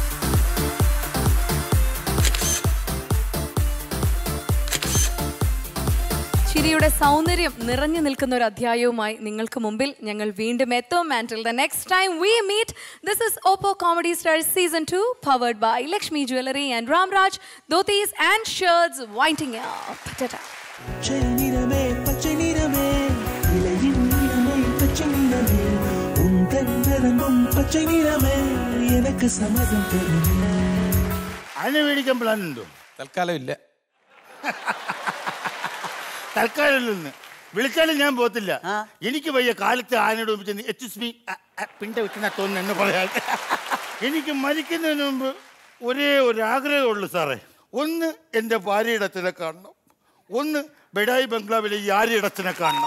ചിരിയുടെ സൗന്ദര്യം നിറഞ്ഞു നിൽക്കുന്ന ഒരു അധ്യായവുമായി നിങ്ങൾക്ക് മുമ്പിൽ ഞങ്ങൾ വീണ്ടും എത്തും and the next time we meet this is Oppo comedy stars season two powered by Lakshmi jewellery and Ramraj dhotis and shirts winding பச்சை நிறமே பச்சை நிறமே இலையின் நிறமே பச்சை நிறமே உந்தன் நிறமும் பச்சை நிறமே எனக்கு சம்மதம் தருமே അതിനെ മേടിക്കാൻ പ്ലാൻ ഉണ്ടോ തൽക്കാലം ഇല്ല തൽക്കാലം നിന്ന് വിളിച്ചാലും ഞാൻ പോത്തില്ല എനിക്ക് വയ്യ കാലത്ത് ആനയോട് മുമ്പ് ചെന്ന് എച്ച് മീ പിണ്ട വെക്കുന്ന തോന്നുന്നു എന്ന് പറയാൻ എനിക്ക് മരിക്കുന്നതിന് മുമ്പ് ഒരേ ഒരു ആഗ്രഹമുള്ളൂ സാറേ ഒന്ന് എൻ്റെ ഭാര്യയുടെ അച്ഛനെ കാണണം ഒന്ന് ബെഡായി ബംഗ്ലാവിലെ ഈ ആര്യയുടെ അച്ഛനെ കാണണം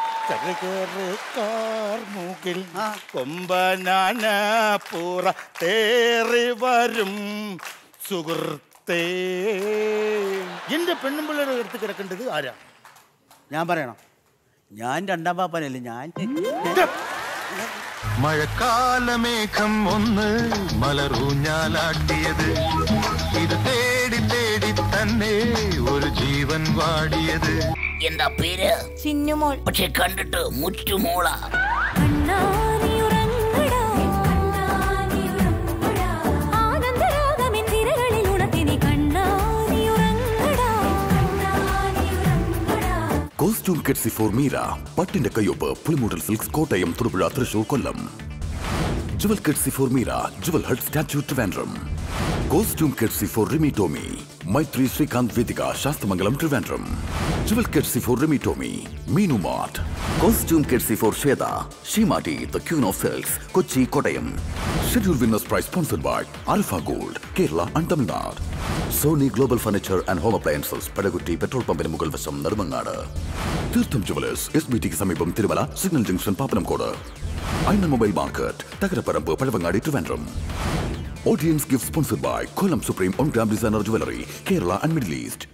മൂക്കിൽ കൊമ്പനാന പൂറ തേറി വരും സുഹൃത്തേ എന്റെ പെണ്ണുമ്പിള്ളയുടെ അടുത്ത് കിടക്കേണ്ടത് ആരാ ഞാൻ പറയണം ഞാൻ രണ്ടാം പാപ്പനല്ലേ ഞാൻ മഴക്കാലമേഘം ഒന്ന് മലറൂഞ്ഞാലാട്ടിയത് ഇത് തേടി തേടി തന്നെ ഒരു ജീവൻ വാടിയത് എന്താ പേര് ചിന്നുമോൾ പക്ഷെ കണ്ടിട്ട് മുറ്റുമോള കോസ്റ്റ്യൂം കെട്സി ഫോർ മീര പട്ടിന്റെ കയ്യൊപ്പ് Pulimoottil silks Kottayam Thodupuzha Thrissur Kollam jewel courtesy for Meera jewel hut statue Trivandrum costume courtesy for Rimi Tomy Maithri Srikanth Vedika Sasthamangalam Trivandrum jewel courtesy for Rimi Tomy Meenu mart costume courtesy for Shwetha Seematti the queen of sales Kochi Kottayam schedule winners prize sponsored by Alfa gold Kerala and Tamil Nadu Sony global furniture and home appliances പടകുറ്റി petrol പമ്പിന് മുകൾ വശം നെടുമങ്ങാട് തീർത്ഥം jewellers S B tick സമീപം Thirumala signal junction Pappanamcode ഐന mobile market Thakaraparambu Pazhavangadi Trivandrum audience gift sponsored by Kollam supreme one gram designer jewellery Kerala and Middle east